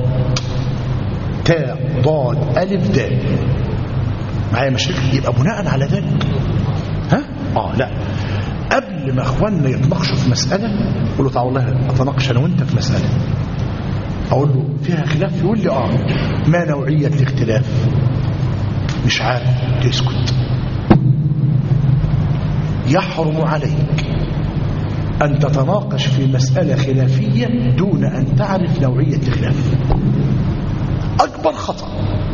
تاء ضاد ألف دال معايا مشاكل يبقى بناء على ذلك ها اه لا قبل ما اخواننا يتناقشوا في مساله اقول له تعالى والله اتناقش انا وانت في مساله اقول له فيها خلاف يقول لي اه ما نوعيه الاختلاف مش عارف تسكت يحرم عليك أن تتناقش في مسألة خلافية دون أن تعرف نوعية الخلاف أكبر خطأ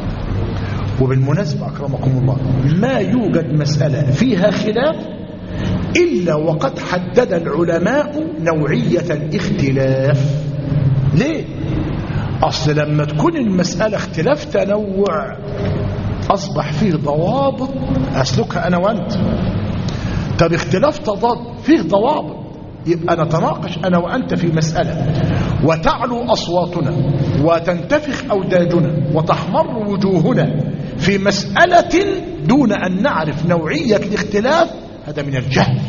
وبالمناسبة أكرمكم الله ما يوجد مسألة فيها خلاف إلا وقد حدد العلماء نوعية الاختلاف ليه؟ أصل لما تكون المسألة اختلاف تنوع أصبح فيه ضوابط أسلكها أنا وأنت طب اختلاف تضاد فيه ضوابط يبقى نتناقش أنا وأنت في مسألة وتعلو أصواتنا وتنتفخ أوداجنا وتحمر وجوهنا في مسألة دون أن نعرف نوعية الاختلاف هذا من الجهل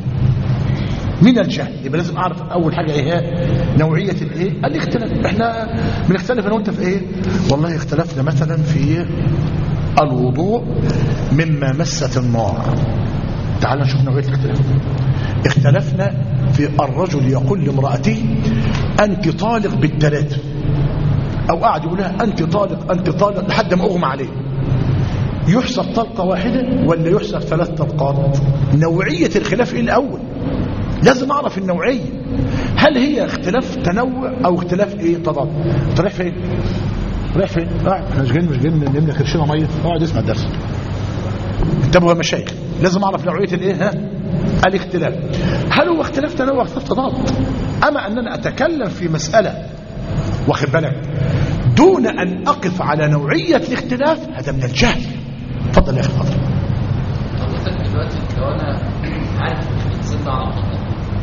من الجهل يبقى لازم أعرف أول حاجة إيه هي؟ نوعية الإيه الاختلاف إحنا بنختلف أنا وأنت في إيه والله اختلفنا مثلا في الوضوء مما مست النار تعال نشوف نوعية الاختلاف اختلفنا في الرجل يقول لامرأته أنت طالق بالثلاثة أو قاعد يقول لها أنت طالق أنت طالق لحد ما أغمى عليه يحسب طلقة واحدة ولا يحسب ثلاث طلقات نوعية الخلاف إيه الأول لازم أعرف النوعية هل هي اختلاف تنوع أو اختلاف إيه تضاد أنت رايح فين رايح فين قاعد احنا مش جايين مش جايين نملى كرشنا ميه اقعد اسمع الدرس انتبهوا يا مشايخ لازم اعرف نوعيه الايه ها الاختلاف هل هو اختلاف تنوع اختلاف تضاد اما اننا اتكلم في مساله واخد بالك دون ان اقف على نوعيه الاختلاف هذا من الجهل اتفضل يا اخي اتفضل حضرتك دلوقتي لو انا عارف ان الانسان ده على خطر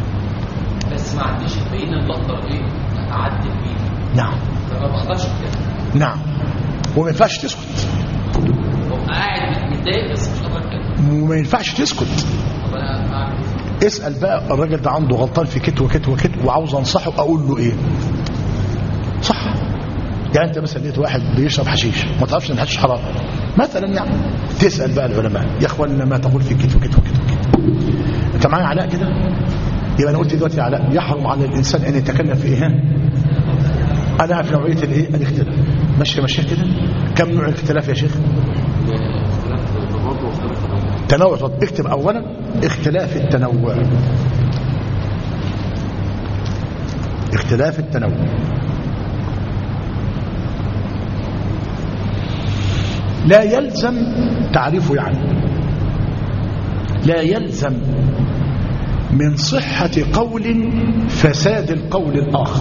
بس ما عنديش البين اللي اقدر ايه اعدل بيه نعم فما بقدرش كده نعم وما ينفعش تسكت ببقى قاعد متضايق بس مش قادر اتكلم وما ينفعش تسكت طب انا اعمل إيه؟ اسال بقى الراجل ده عنده غلطان في كت وكت وكت وعاوز انصحه اقول له ايه صح يعني انت مثلا لقيت واحد بيشرب حشيش ما تعرفش ان الحشيش حرام مثلا يعني تسال بقى العلماء يا اخوانا ما تقول في كت وكت وكت وكت انت معايا علاء كده يبقى انا قلت دلوقتي يا علاء يحرم على الانسان ان يتكلم في ايه ها؟ انا في نوعيه الايه الاختلاف ماشي ماشي كده كم نوع الاختلاف يا شيخ تنوع طب اكتب اولا اختلاف التنوع اختلاف التنوع لا يلزم تعريفه يعني لا يلزم من صحة قول فساد القول الآخر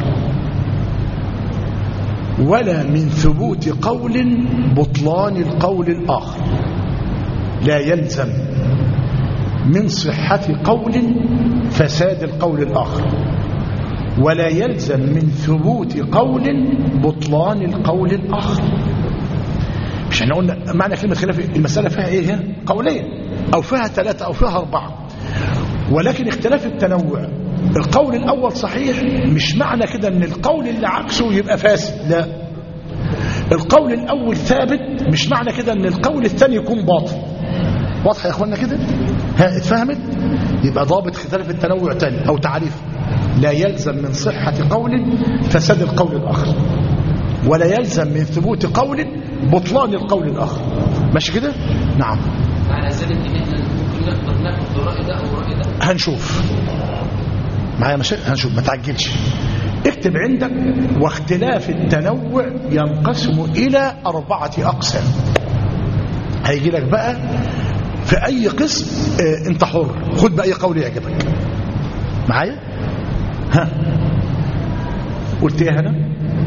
ولا من ثبوت قول بطلان القول الآخر لا يلزم من صحة قول فساد القول الآخر ولا يلزم من ثبوت قول بطلان القول الآخر مش احنا قلنا معنى كلمة خلاف المسألة فيها ايه هي؟ قولين او فيها ثلاثة او فيها اربعة ولكن اختلاف التنوع القول الاول صحيح مش معنى كده ان القول اللي عكسه يبقى فاسد لا القول الاول ثابت مش معنى كده ان القول الثاني يكون باطل واضحه يا اخوانا كده ها اتفهمت يبقى ضابط اختلاف التنوع تاني او تعريف لا يلزم من صحة قول فساد القول الآخر ولا يلزم من ثبوت قول بطلان القول الآخر ماشي كده نعم معنى ذلك ان احنا ممكن نقدر ناخد الراي ده او الراي ده هنشوف معايا مشاكل هنشوف ما تعجلش اكتب عندك واختلاف التنوع ينقسم إلى أربعة أقسام هيجي لك بقى في أي قسم اه انت حر خد بأي قول يعجبك معايا ها قلت ايه هنا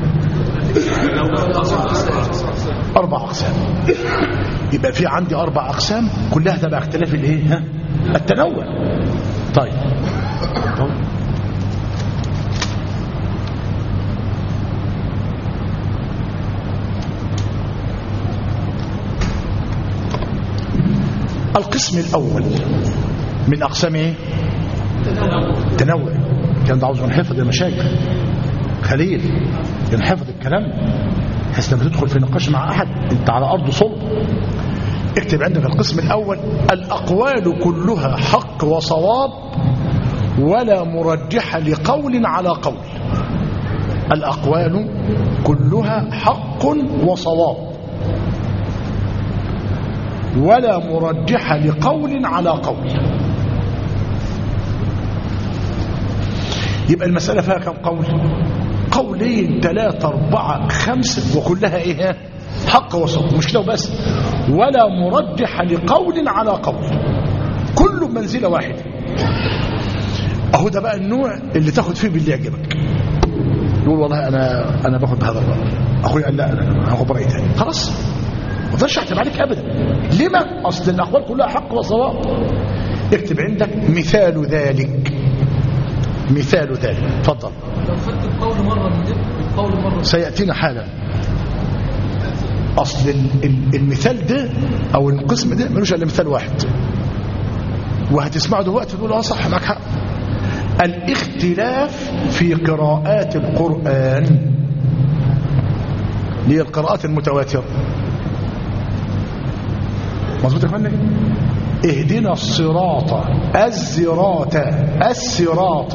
أربع أقسام يبقى في عندي أربع أقسام كلها تبع اختلاف الايه ها التنوع طيب طيب. القسم الأول من أقسام ايه تنوع كان ده عاوز ينحفظ يا مشايخ خليل ينحفظ الكلام بحيث لما تدخل في نقاش مع أحد انت على أرض صلب اكتب عندك القسم الأول الأقوال كلها حق وصواب ولا مرجح لقول على قول الأقوال كلها حق وصواب ولا مرجح لقول على قول يبقى المسألة فيها كم قول قولين ثلاثة أربعة خمسة وكلها إيه حق وصواب مش كده وبس ولا مرجح لقول على قول كل منزلة واحدة اهو ده بقى النوع اللي تاخد فيه باللي يعجبك يقول والله انا انا باخد بهذا الراي اخويا قال لا انا هاخد براي تاني خلاص ما اقدرش احتم عليك ابدا لما اصل الاقوال كلها حق وصواب اكتب عندك مثال ذلك مثال ذلك اتفضل لو خدت القول مرة من ده القول مرة من سياتينا حالا اصل ال- ال- المثال ده او القسم ده ملوش الا مثال واحد وهتسمعه دلوقتي تقول اه صح معاك حق الاختلاف في قراءات القرآن اللي هي القراءات المتواترة مظبوط يا فندم اهدنا الصراط الزراط الصراط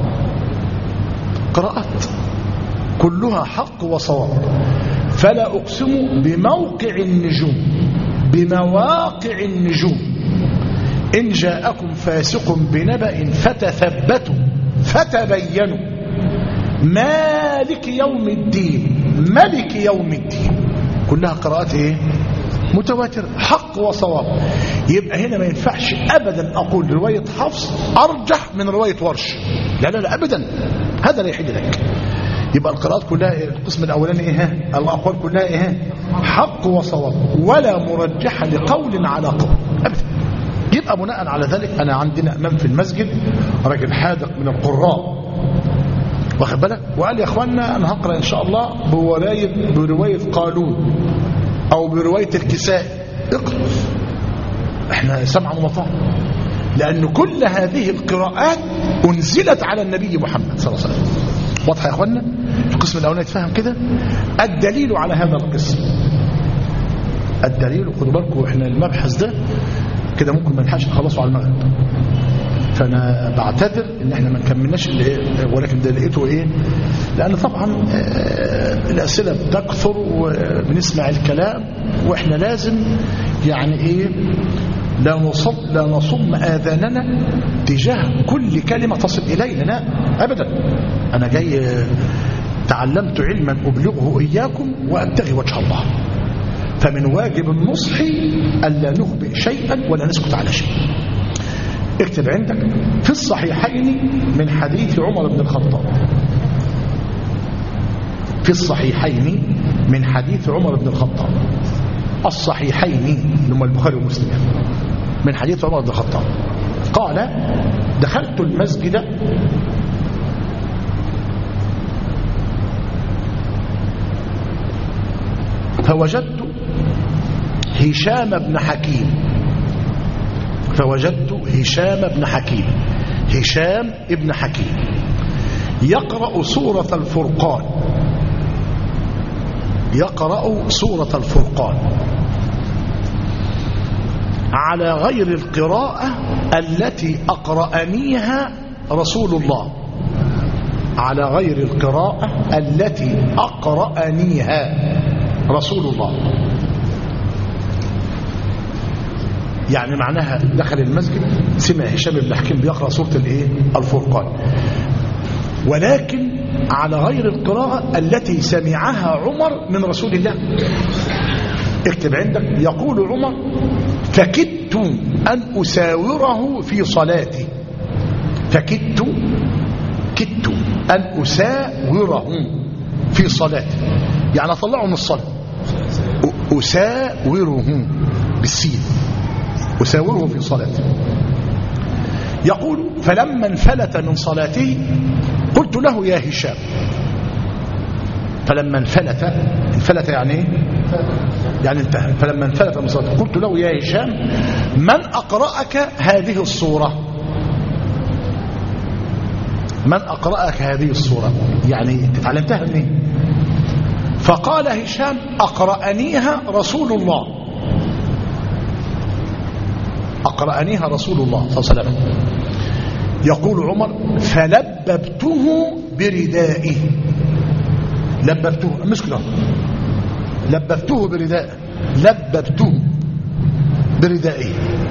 قراءات كلها حق وصواب فلا أقسم بموقع النجوم بمواقع النجوم إن جاءكم فاسق بنبأ فتثبتوا فتبينوا مالك يوم الدين ملك يوم الدين كلها قراءات ايه متواتر حق وصواب يبقى هنا ما ينفعش ابدا اقول روايه حفص ارجح من روايه ورش لا لا لا ابدا هذا لا يحل لك يبقى القراءات كلها إيه؟ القسم الاولاني ايه الاقوال كلها ايه حق وصواب ولا مرجح لقول على قول ابدا يبقى بناء على ذلك انا عندنا امام في المسجد راجل حاذق من القراء واخد بالك وقال يا اخوانا انا هقرا ان شاء الله بروايه بروايه قالون او بروايه الكسائي اقرا احنا سمعا وطاعه لان كل هذه القراءات انزلت على النبي محمد صلى الله عليه وسلم واضحه يا اخوانا القسم الاولاني يتفهم كده الدليل على هذا القسم الدليل خدوا بالكم احنا المبحث ده كده ممكن ما نلحقش نخلصه على المغرب فانا بعتذر ان احنا ما نكملناش اللي إيه ولكن ده لقيته ايه لان طبعا آه، الاسئله بتكثر وبنسمع الكلام واحنا لازم يعني ايه لا نصب لا نصم اذاننا تجاه كل كلمه تصل الينا لا ابدا انا جاي آه، تعلمت علما ابلغه اياكم وابتغي وجه الله فمن واجب النصح الا نخبئ شيئا ولا نسكت على شيء اكتب عندك في الصحيحين من حديث عمر بن الخطاب في الصحيحين من حديث عمر بن الخطاب الصحيحين اللي هم البخاري ومسلم من حديث عمر بن الخطاب قال دخلت المسجد فوجدت هشام بن حكيم فوجدت هشام بن حكيم هشام ابن حكيم يقرأ سورة الفرقان يقرأ سورة الفرقان على غير القراءة التي أقرأنيها رسول الله على غير القراءة التي أقرأنيها رسول الله يعني معناها دخل المسجد سمع هشام بن حكيم بيقرأ سورة الايه الفرقان ولكن على غير القراءة التي سمعها عمر من رسول الله اكتب عندك يقول عمر فكدت أن أساوره في صلاتي فكدت كدت أن أساوره في صلاتي يعني أطلعه من الصلاة أ- أساوره بالسين أساوره في صلاته يقول فلما انفلت من صلاته قلت له يا هشام فلما انفلت انفلت يعني ايه يعني انتهى فلما انفلت من صلاته قلت له يا هشام من أقرأك هذه الصورة من أقرأك هذه الصورة يعني تتعلمتها منين فقال هشام أقرأنيها رسول الله أقرأنيها رسول الله صلى الله عليه وسلم يقول عمر فلببته بردائه لببته مشكلة لببته بردائه لببته بردائه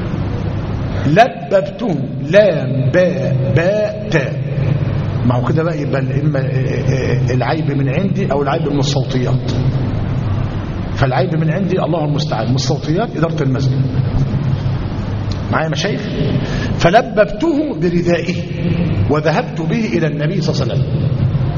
لببته لام باء باء تاء ما هو كده بقى يبقى اما العيب من عندي او العيب من الصوتيات فالعيب من عندي الله المستعان من الصوتيات اداره المسجد معايا مشايخ فلببته بردائه وذهبت به إلى النبي صلى الله عليه وسلم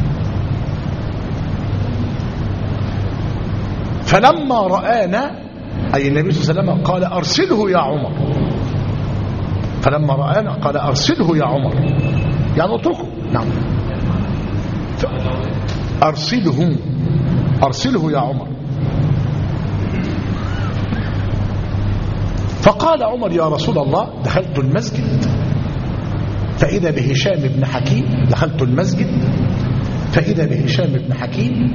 فلما رآنا أي النبي صلى الله عليه وسلم قال أرسله يا عمر فلما رآنا قال أرسله يا عمر يعني اتركه نعم أرسله أرسله يا عمر فقال عمر يا رسول الله دخلت المسجد فإذا بهشام بن حكيم دخلت المسجد فإذا بهشام بن حكيم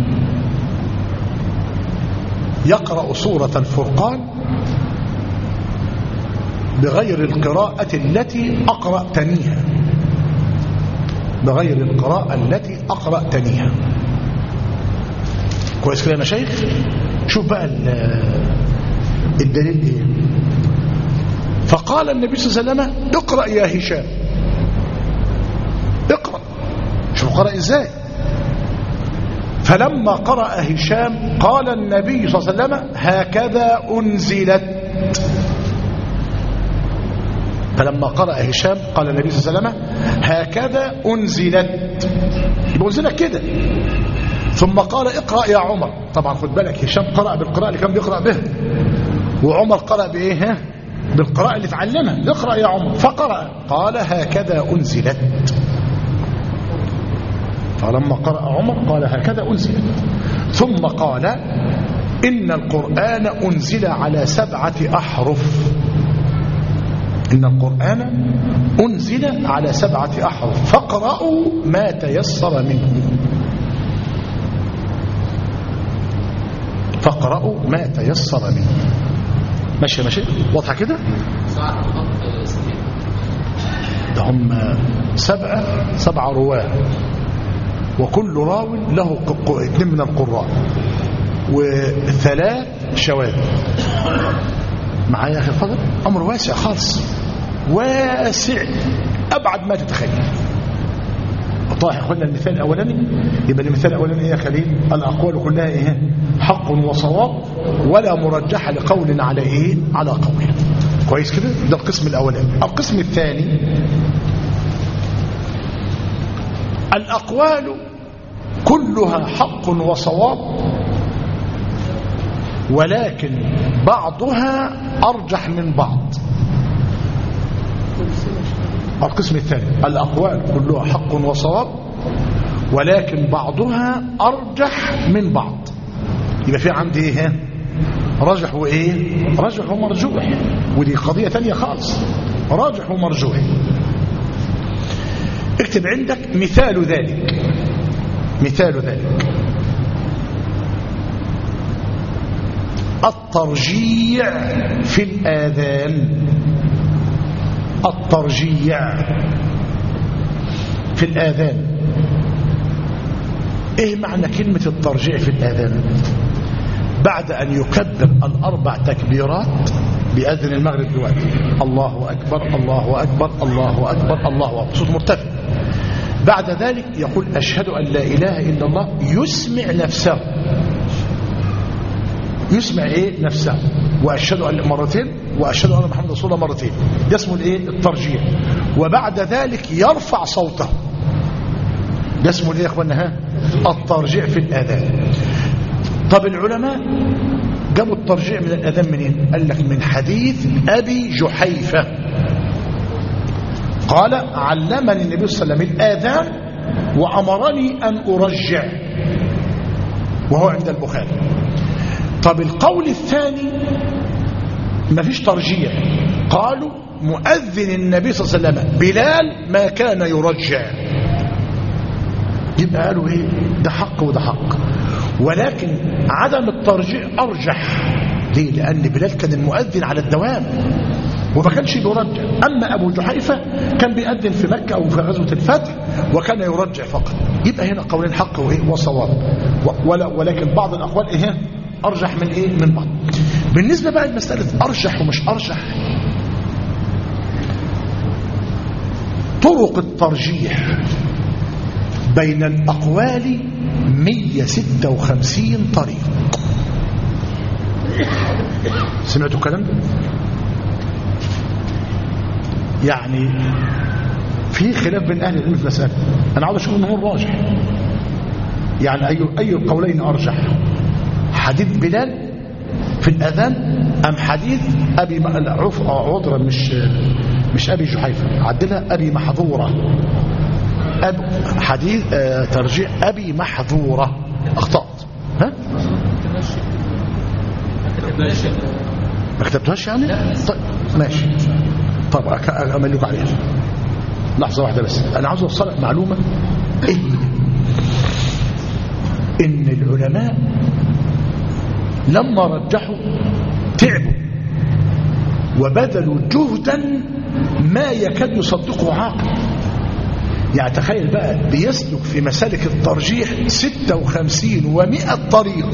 يقرأ سورة الفرقان بغير القراءة التي أقرأتنيها بغير القراءة التي أقرأتنيها كويس كده يا مشايخ شوف بقى الدليل ايه فقال النبي صلى الله عليه وسلم اقرأ يا هشام اقرأ شوف قرأ ازاي فلما قرأ هشام قال النبي صلى الله عليه وسلم هكذا أنزلت فلما قرأ هشام قال النبي صلى الله عليه وسلم هكذا أنزلت يبقى أنزلت كده ثم قال اقرأ يا عمر طبعا خد بالك هشام قرأ بالقراءة اللي كان بيقرأ به وعمر قرأ بإيه ها؟ بالقراءة اللي اتعلمها اقرأ يا عمر فقرأ قال هكذا أنزلت فلما قرأ عمر قال هكذا أنزلت ثم قال إن القرآن أنزل على سبعة أحرف إن القرآن أنزل على سبعة أحرف فاقرأوا ما تيسر منه فاقرأوا ما تيسر منه ماشي ماشي واضحة كده ساعة الخط سنين ده هم سبعة سبعة رواه وكل راو له ق- ق- اثنين من القراء وثلاث شواذ معايا يا اخي الفضل امر واسع خالص واسع ابعد ما تتخيل طيب قلنا المثال الاولاني يبقى المثال الاولاني ايه يا خليل الاقوال كلها ايه حق وصواب ولا مرجح لقول على ايه على قول كويس كده ده القسم الاولاني القسم الثاني الأقوال كلها حق وصواب ولكن بعضها أرجح من بعض القسم الثاني الأقوال كلها حق وصواب ولكن بعضها أرجح من بعض يبقى في عندي ايه ها؟ راجح وايه راجح ومرجوح ودي قضية ثانية خالص راجح ومرجوح اكتب عندك مثال ذلك مثال ذلك الترجيع في الآذان الترجيع في الآذان ايه معنى كلمة الترجيع في الآذان بعد أن يكبر الأربع تكبيرات بأذن المغرب دلوقتي الله أكبر الله أكبر الله أكبر الله أكبر صوت مرتفع بعد ذلك يقول أشهد أن لا إله إلا الله يسمع نفسه يسمع إيه نفسه وأشهد أن مرتين وأشهد أن محمد رسول الله مرتين ده اسمه الإيه الترجيع وبعد ذلك يرفع صوته ده اسمه الإيه يا أخوانا ها الترجيع في الآذان طب العلماء جابوا الترجيع من الأذان منين قال لك من حديث أبي جحيفة قال علمني النبي صلى الله عليه وسلم الآذان وأمرني أن أرجع وهو عند البخاري طب القول الثاني ما فيش ترجيع قالوا مؤذن النبي صلى الله عليه وسلم بلال ما كان يرجع يبقى قالوا ايه ده حق وده حق ولكن عدم الترجيع ارجح ليه لان بلال كان المؤذن على الدوام وما كانش بيرجع اما ابو جحيفه كان بيأذن في مكه او في غزوه الفتح وكان يرجع فقط يبقى هنا قولين حق وايه وصواب و- ولا ولكن بعض الاقوال ايه ارجح من ايه من بعض بالنسبه بقى لمساله ارجح ومش ارجح طرق الترجيح بين الأقوال 156 طريق سمعتوا الكلام ده يعني في خلاف بين أهل العلم في المسألة أنا عاوز أشوف أنه هو الراجح يعني أي أي القولين أرجح حديث بلال في الأذان أم حديث أبي م- لا، عف عذرا مش مش أبي جحيفة عدلها أبي محظورة أب حديث آه ترجيع أبي محظورة أخطأت ها؟ ما كتبتهاش يعني؟ طيب ماشي طب أك- أملك عليها لحظة واحدة بس أنا عاوز أوصلك معلومة إن إن العلماء لما رجحوا تعبوا وبذلوا جهدا ما يكاد يصدقه عاقل يعني تخيل بقى بيسلك في مسالك الترجيح 56 و100 طريق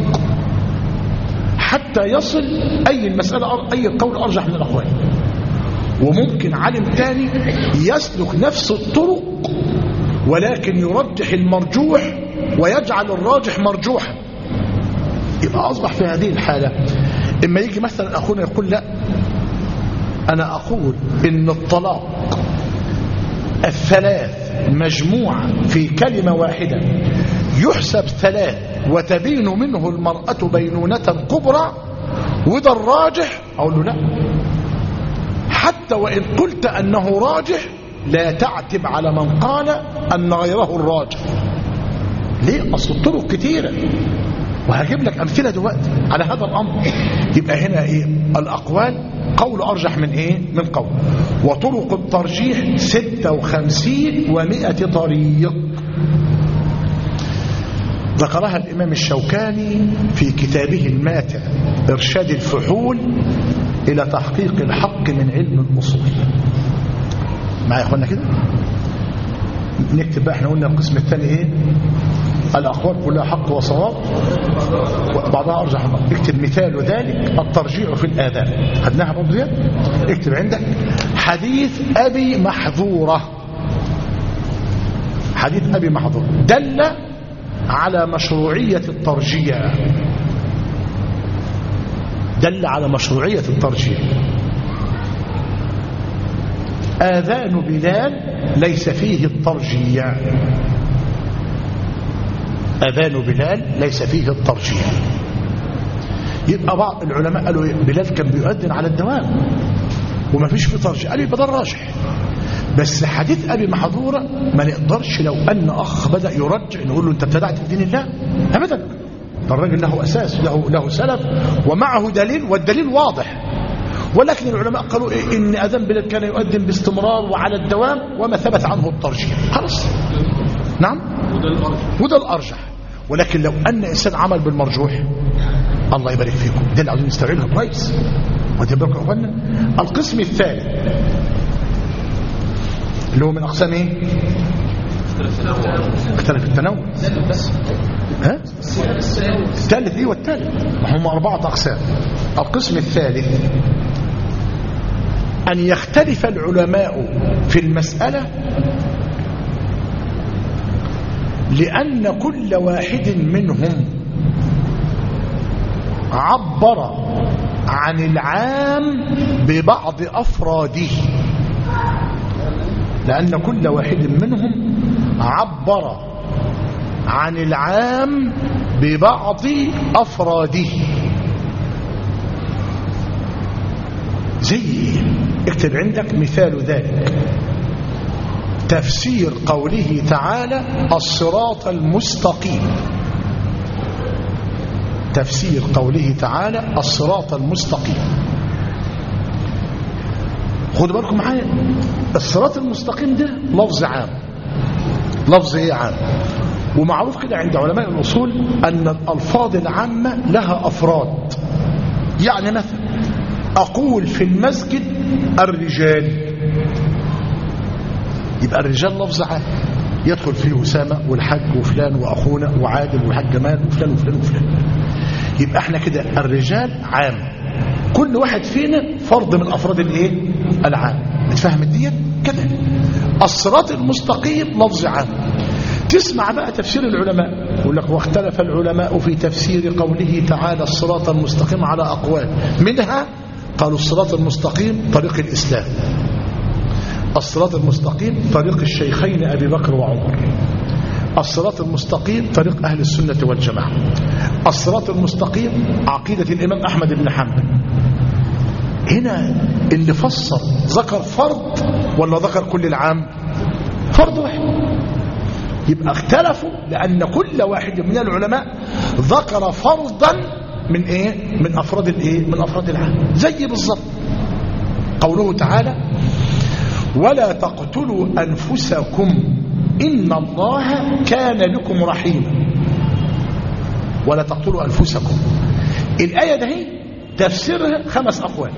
حتى يصل أي المسألة أر- أي القول أرجح من الأقوال وممكن عالم تاني يسلك نفس الطرق ولكن يرجح المرجوح ويجعل الراجح مرجوحا يبقى أصبح في هذه الحالة إما يجي مثلا أخونا يقول لا أنا أقول إن الطلاق الثلاث مجموعة في كلمة واحدة يحسب ثلاث وتبين منه المرأة بينونة كبرى وده الراجح أقول له لا حتى وإن قلت أنه راجح لا تعتب على من قال أن غيره الراجح ليه أصل الطرق كتيرة وهجيب لك أمثلة دلوقتي على هذا الأمر يبقى هنا إيه الأقوال قول أرجح من إيه من قول وطرق الترجيح 56 و100 طريق ذكرها الإمام الشوكاني في كتابه الماتع إرشاد الفحول إلى تحقيق الحق من علم الأصول معايا يا اخوانا كده نكتب بقى احنا قلنا القسم الثاني ايه الأقوال كلها حق وصواب وبعضها أرجح بعض اكتب مثال ذلك الترجيع في الآذان خدناها برضه ديت اكتب عندك حديث أبي محظورة حديث أبي محظورة دل على مشروعية الترجيع دل على مشروعية الترجيع آذان بلال ليس فيه الترجيع أذان بلال ليس فيه الترجيح يبقى بعض العلماء قالوا إيه؟ بلال كان بيؤذن على الدوام وما فيش فيه ترجيح قالوا يبقى ده الراجح بس حديث أبي محظورة ما نقدرش لو أن أخ بدأ يرجع نقول له أنت ابتدعت في دين الله أبدا الراجل له أساس له, له سلف ومعه دليل والدليل واضح ولكن العلماء قالوا إيه إن أذان بلال كان يؤذن باستمرار وعلى الدوام وما ثبت عنه الترجيح خلاص نعم وده الأرجح وده الأرجح ولكن لو أن إنسان عمل بالمرجوح الله يبارك فيكم ده اللي عاوزين نستوعبها كويس ودي بالك يا اخوانا القسم الثالث اللي هو من أقسام إيه؟ اختلف التنوع ها؟ الثالث إيه والثالث هم أربعة أقسام القسم الثالث أن يختلف العلماء في المسألة لأن كل واحد منهم عبر عن العام ببعض أفراده لأن كل واحد منهم عبر عن العام ببعض أفراده زي اكتب عندك مثال ذلك تفسير قوله تعالى الصراط المستقيم تفسير قوله تعالى الصراط المستقيم خدوا بالكم معايا الصراط المستقيم ده لفظ عام لفظ ايه عام ومعروف كده عند علماء الاصول ان الالفاظ العامه لها افراد يعني مثلا اقول في المسجد الرجال يبقى الرجال لفظ عام يدخل فيه أسامة والحاج وفلان وأخونا وعادل والحاج جمال وفلان وفلان وفلان يبقى احنا كده الرجال عام كل واحد فينا فرد من أفراد الايه العام بتفهم الديت كده الصراط المستقيم لفظ عام تسمع بقى تفسير العلماء يقول لك واختلف العلماء في تفسير قوله تعالى الصراط المستقيم على أقوال منها قالوا الصراط المستقيم طريق الإسلام الصراط المستقيم طريق الشيخين أبي بكر وعمر الصراط المستقيم طريق أهل السنة والجماعة الصراط المستقيم عقيدة الإمام أحمد بن حنبل هنا اللي فسر ذكر فرد ولا ذكر كل العام فرد واحد يبقى اختلفوا لأن كل واحد من العلماء ذكر فردا من ايه من افراد الايه من افراد العام زي بالظبط قوله تعالى ولا تقتلوا أنفسكم إن الله كان بكم رحيما ولا تقتلوا أنفسكم الآية ده هي تفسيرها خمس أقوال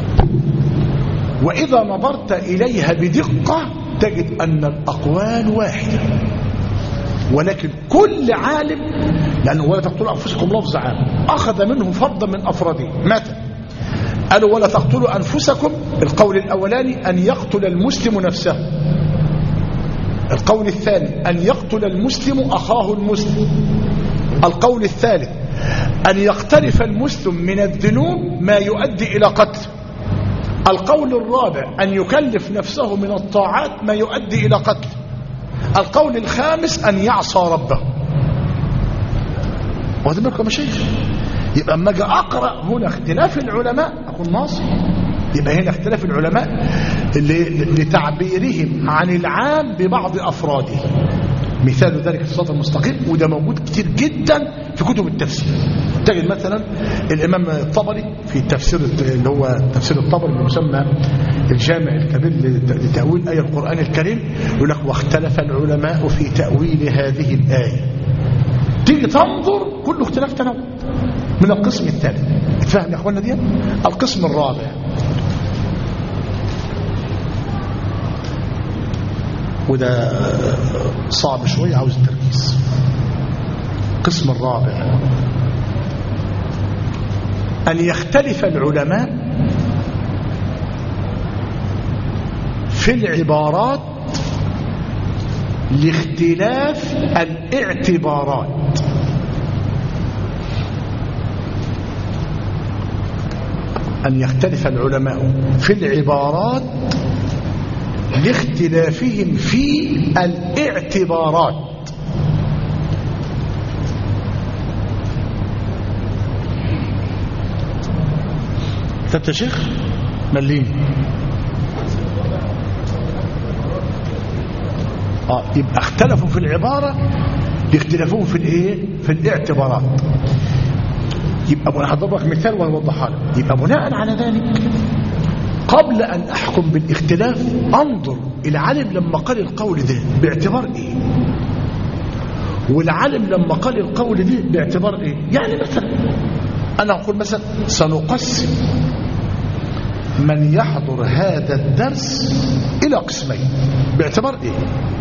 وإذا نظرت إليها بدقة تجد أن الأقوال واحدة ولكن كل عالم لأنه ولا تقتلوا أنفسكم لفظ عام أخذ منه فردا من أفراده متى قالوا ولا تقتلوا أنفسكم القول الأولاني أن يقتل المسلم نفسه القول الثاني أن يقتل المسلم أخاه المسلم القول الثالث أن يقترف المسلم من الذنوب ما يؤدي إلى قتل القول الرابع أن يكلف نفسه من الطاعات ما يؤدي إلى قتل القول الخامس أن يعصى ربه واخدين بالكم يا مشايخ يبقى اما اجي اقرا هنا اختلاف العلماء اكون ناصح يبقى هنا اختلاف العلماء لتعبيرهم عن العام ببعض افراده مثال ذلك الصراط المستقيم وده موجود كتير جدا في كتب التفسير تجد مثلا الامام الطبري في التفسير اللي هو تفسير الطبري اللي يسمى الجامع الكبير لتاويل ايه القران الكريم يقول لك واختلف العلماء في تاويل هذه الايه تيجي تنظر كله اختلاف تنوع من القسم الثالث اتفهم يا اخوانا دي القسم الرابع وده صعب شوية عاوز التركيز القسم الرابع أن يختلف العلماء في العبارات لاختلاف الاعتبارات أن يختلف العلماء في العبارات لاختلافهم في الاعتبارات كتبت يا شيخ مليني اه يبقى اختلفوا في العبارة لاختلافهم في الايه في الاعتبارات يبقى انا هضرب لك مثال وهوضحها لك يبقى بناء على ذلك قبل ان احكم بالاختلاف انظر العالم لما قال القول ده باعتبار ايه والعالم لما قال القول ده باعتبار ايه يعني مثلا انا اقول مثلا سنقسم من يحضر هذا الدرس الى قسمين باعتبار ايه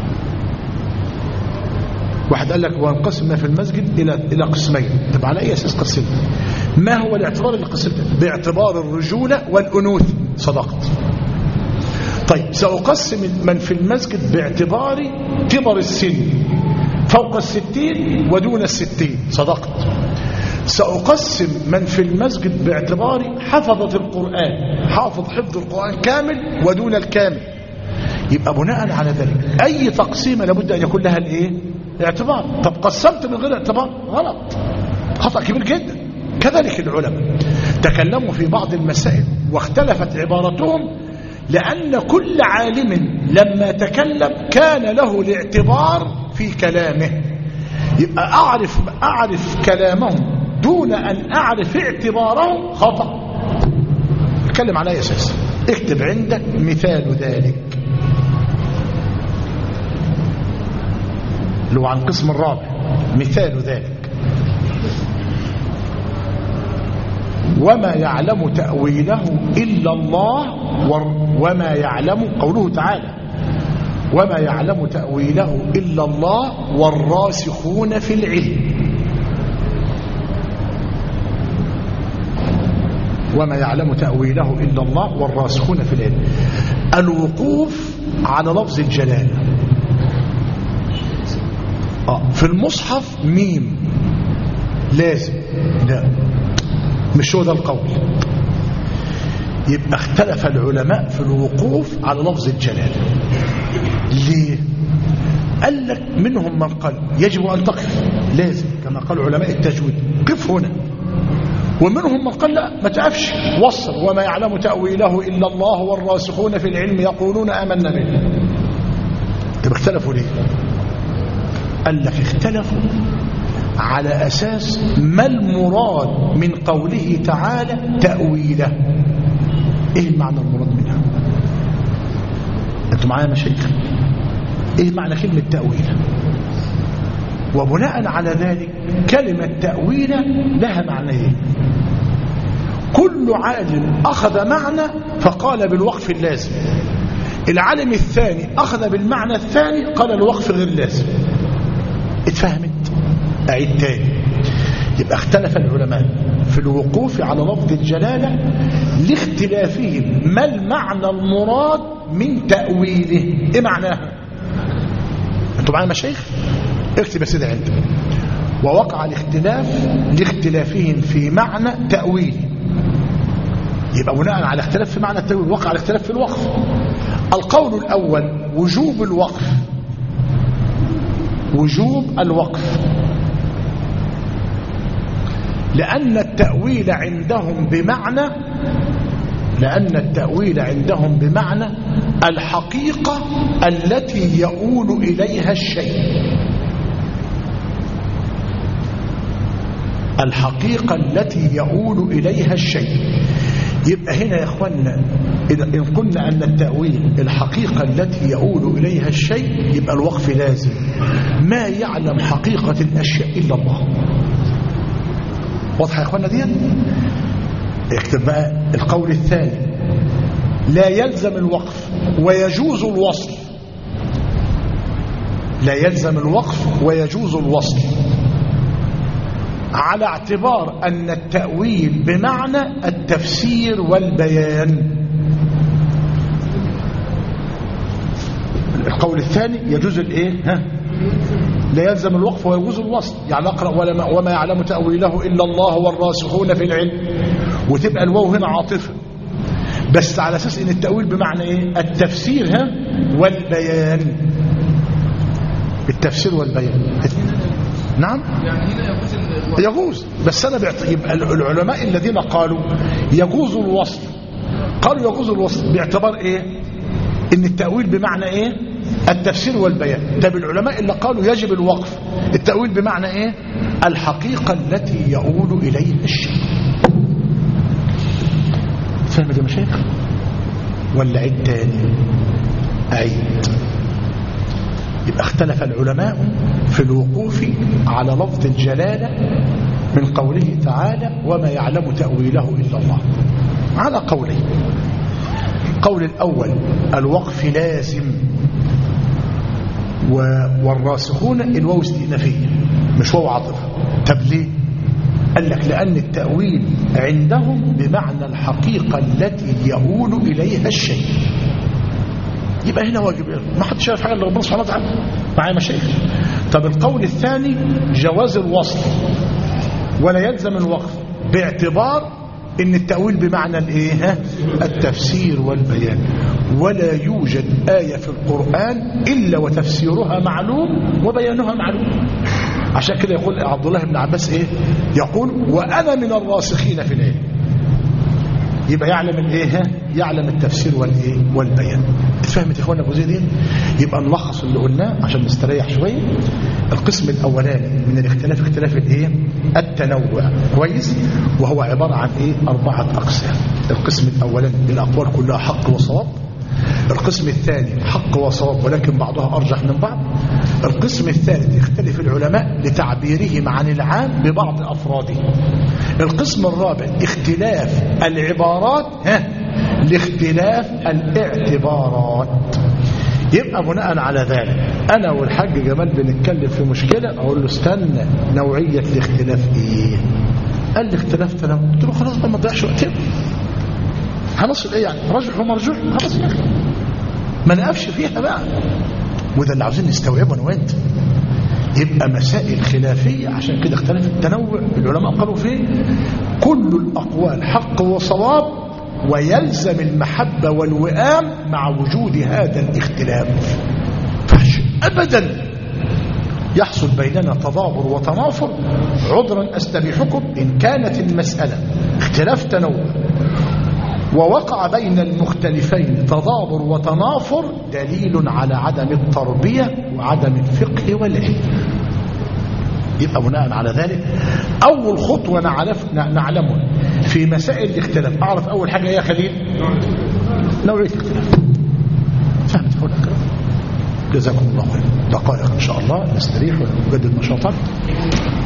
واحد قال لك وانقسم ما في المسجد الى الى قسمين طب على اي اساس قسمت ما هو الاعتبار اللي قسمته باعتبار الرجوله والانوثه صدقت طيب ساقسم من في المسجد باعتبار كبر السن فوق الستين ودون الستين صدقت سأقسم من في المسجد باعتبار حفظة القرآن حافظ حفظ القرآن كامل ودون الكامل يبقى بناء على ذلك أي تقسيمة لابد أن يكون لها الإيه؟ اعتبار طب قسمت من غير اعتبار غلط خطأ كبير جدا كذلك العلماء تكلموا في بعض المسائل واختلفت عبارتهم لأن كل عالم لما تكلم كان له الاعتبار في كلامه يبقى أعرف, أعرف كلامهم دون أن أعرف اعتبارهم خطأ اتكلم على أي أساس اكتب عندك مثال ذلك اللي هو عن القسم الرابع مثال ذلك وما يعلم تأويله إلا الله وما يعلم قوله تعالى وما يعلم تأويله إلا الله والراسخون في العلم وما يعلم تأويله إلا الله والراسخون في العلم الوقوف على لفظ الجلالة آه في المصحف ميم لازم لا مش هو ده القول يبقى اختلف العلماء في الوقوف على لفظ الجلالة ليه قال لك منهم من قال يجب أن تقف لازم كما قال علماء التجويد قف هنا ومنهم من قال لا ما تقفش وصل وما يعلم تأويله إلا الله والراسخون في العلم يقولون آمنا به طب اختلفوا ليه قال لك اختلفوا على أساس ما المراد من قوله تعالى تأويله ايه المعنى المراد منها انتوا معايا مشايخ ايه معنى كلمة تأويل وبناء على ذلك كلمة تأويل لها معنيين كل عالم أخذ معنى فقال بالوقف اللازم العالم الثاني أخذ بالمعنى الثاني قال الوقف غير لازم اتفهمت أعيد تاني يبقى اختلف العلماء في الوقوف على لفظ الجلالة لاختلافهم ما المعنى المراد من تأويله ايه معناها انتوا معايا مشايخ اكتب يا سيدي عندك ووقع الاختلاف لاختلافهم في معنى تأويل يبقى بناء على اختلاف في معنى التأويل وقع الاختلاف في الوقف القول الأول وجوب الوقف وجوب الوقف لأن التأويل عندهم بمعنى لأن التأويل عندهم بمعنى الحقيقة التي يؤول إليها الشيء الحقيقة التي يؤول إليها الشيء يبقى هنا يا اخوانا إذا إن قلنا أن التأويل الحقيقة التي يؤول إليها الشيء يبقى الوقف لازم ما يعلم حقيقة الأشياء إلا الله واضحة يا اخوانا دي اكتب بقى القول الثاني لا يلزم الوقف ويجوز الوصل لا يلزم الوقف ويجوز الوصل على اعتبار أن التأويل بمعنى التفسير والبيان القول الثاني يجوز الايه ها لا يلزم الوقف ويجوز الوصل يعني اقرا ولا وما يعلم تاويله الا الله والراسخون في العلم وتبقى الواو هنا عاطفه بس على اساس ان التاويل بمعنى ايه التفسير ها والبيان التفسير والبيان نعم يعني هنا يجوز ال- يجوز بس انا بعت... يبقى العلماء الذين قالوا يجوز الوصل قالوا يجوز الوصل باعتبار ايه ان التأويل بمعنى ايه التفسير والبيان طب العلماء اللي قالوا يجب الوقف التأويل بمعنى ايه الحقيقة التي يؤول اليها الشيء فاهم يا مشايخ ولا عيد تاني عيد يبقى اختلف العلماء في الوقوف على لفظ الجلالة من قوله تعالى وما يعلم تأويله إلا الله على قولين القول الأول الوقف لازم و- والراسخون الواو استئنافية مش واو عاطفة طب ليه قال لك لأن التأويل عندهم بمعنى الحقيقة التي يؤول إليها الشيء يبقى هنا واجب ما حدش يعرف حاجه الا ربنا سبحانه وتعالى معايا مشايخ طب القول الثاني جواز الوصل ولا يلزم الوقف باعتبار ان التاويل بمعنى الايه ها؟ التفسير والبيان ولا يوجد ايه في القران الا وتفسيرها معلوم وبيانها معلوم عشان كده يقول عبد الله بن عباس ايه يقول وانا من الراسخين في العلم يبقى يعلم الايه ها؟ يعلم التفسير والايه والبيان اتفهمت يا اخوانا الجزئيه دي يبقى نلخص اللي قلناه عشان نستريح شويه القسم الاولاني من الاختلاف اختلاف الايه التنوع كويس وهو عباره عن ايه اربعه اقسام القسم الاولاني الاقوال كلها حق وصواب القسم الثاني حق وصواب ولكن بعضها ارجح من بعض القسم الثالث يختلف العلماء لتعبيرهم عن العام ببعض افراده القسم الرابع اختلاف العبارات ها لاختلاف الاعتبارات يبقى بناء على ذلك انا والحاج جمال بنتكلم في مشكله اقول له استنى نوعيه الاختلاف ايه قال لي اختلاف تنوع قلت له خلاص بقى ما تضيعش وقتنا هنصل ايه يعني رجح ومرجوح خلاص يا اخي ما نقفش فيها بقى وده اللي عاوزين نستوعبه انا وانت يبقى مسائل خلافية عشان كده اختلف التنوع العلماء قالوا فيه كل الأقوال حق وصواب ويلزم المحبة والوئام مع وجود هذا الاختلاف فحش أبدا يحصل بيننا تضابر وتنافر عذرا أستبيحكم إن كانت المسألة اختلاف تنوع ووقع بين المختلفين تضابر وتنافر دليل على عدم التربية وعدم الفقه والعلم يبقى بناء على ذلك أول خطوة نعرف نعلمها في مسائل الاختلاف أعرف أول حاجة يا خليل نوعية الاختلاف فهمت هنا جزاكم الله خير دقائق إن شاء الله نستريح ونجدد نشاطات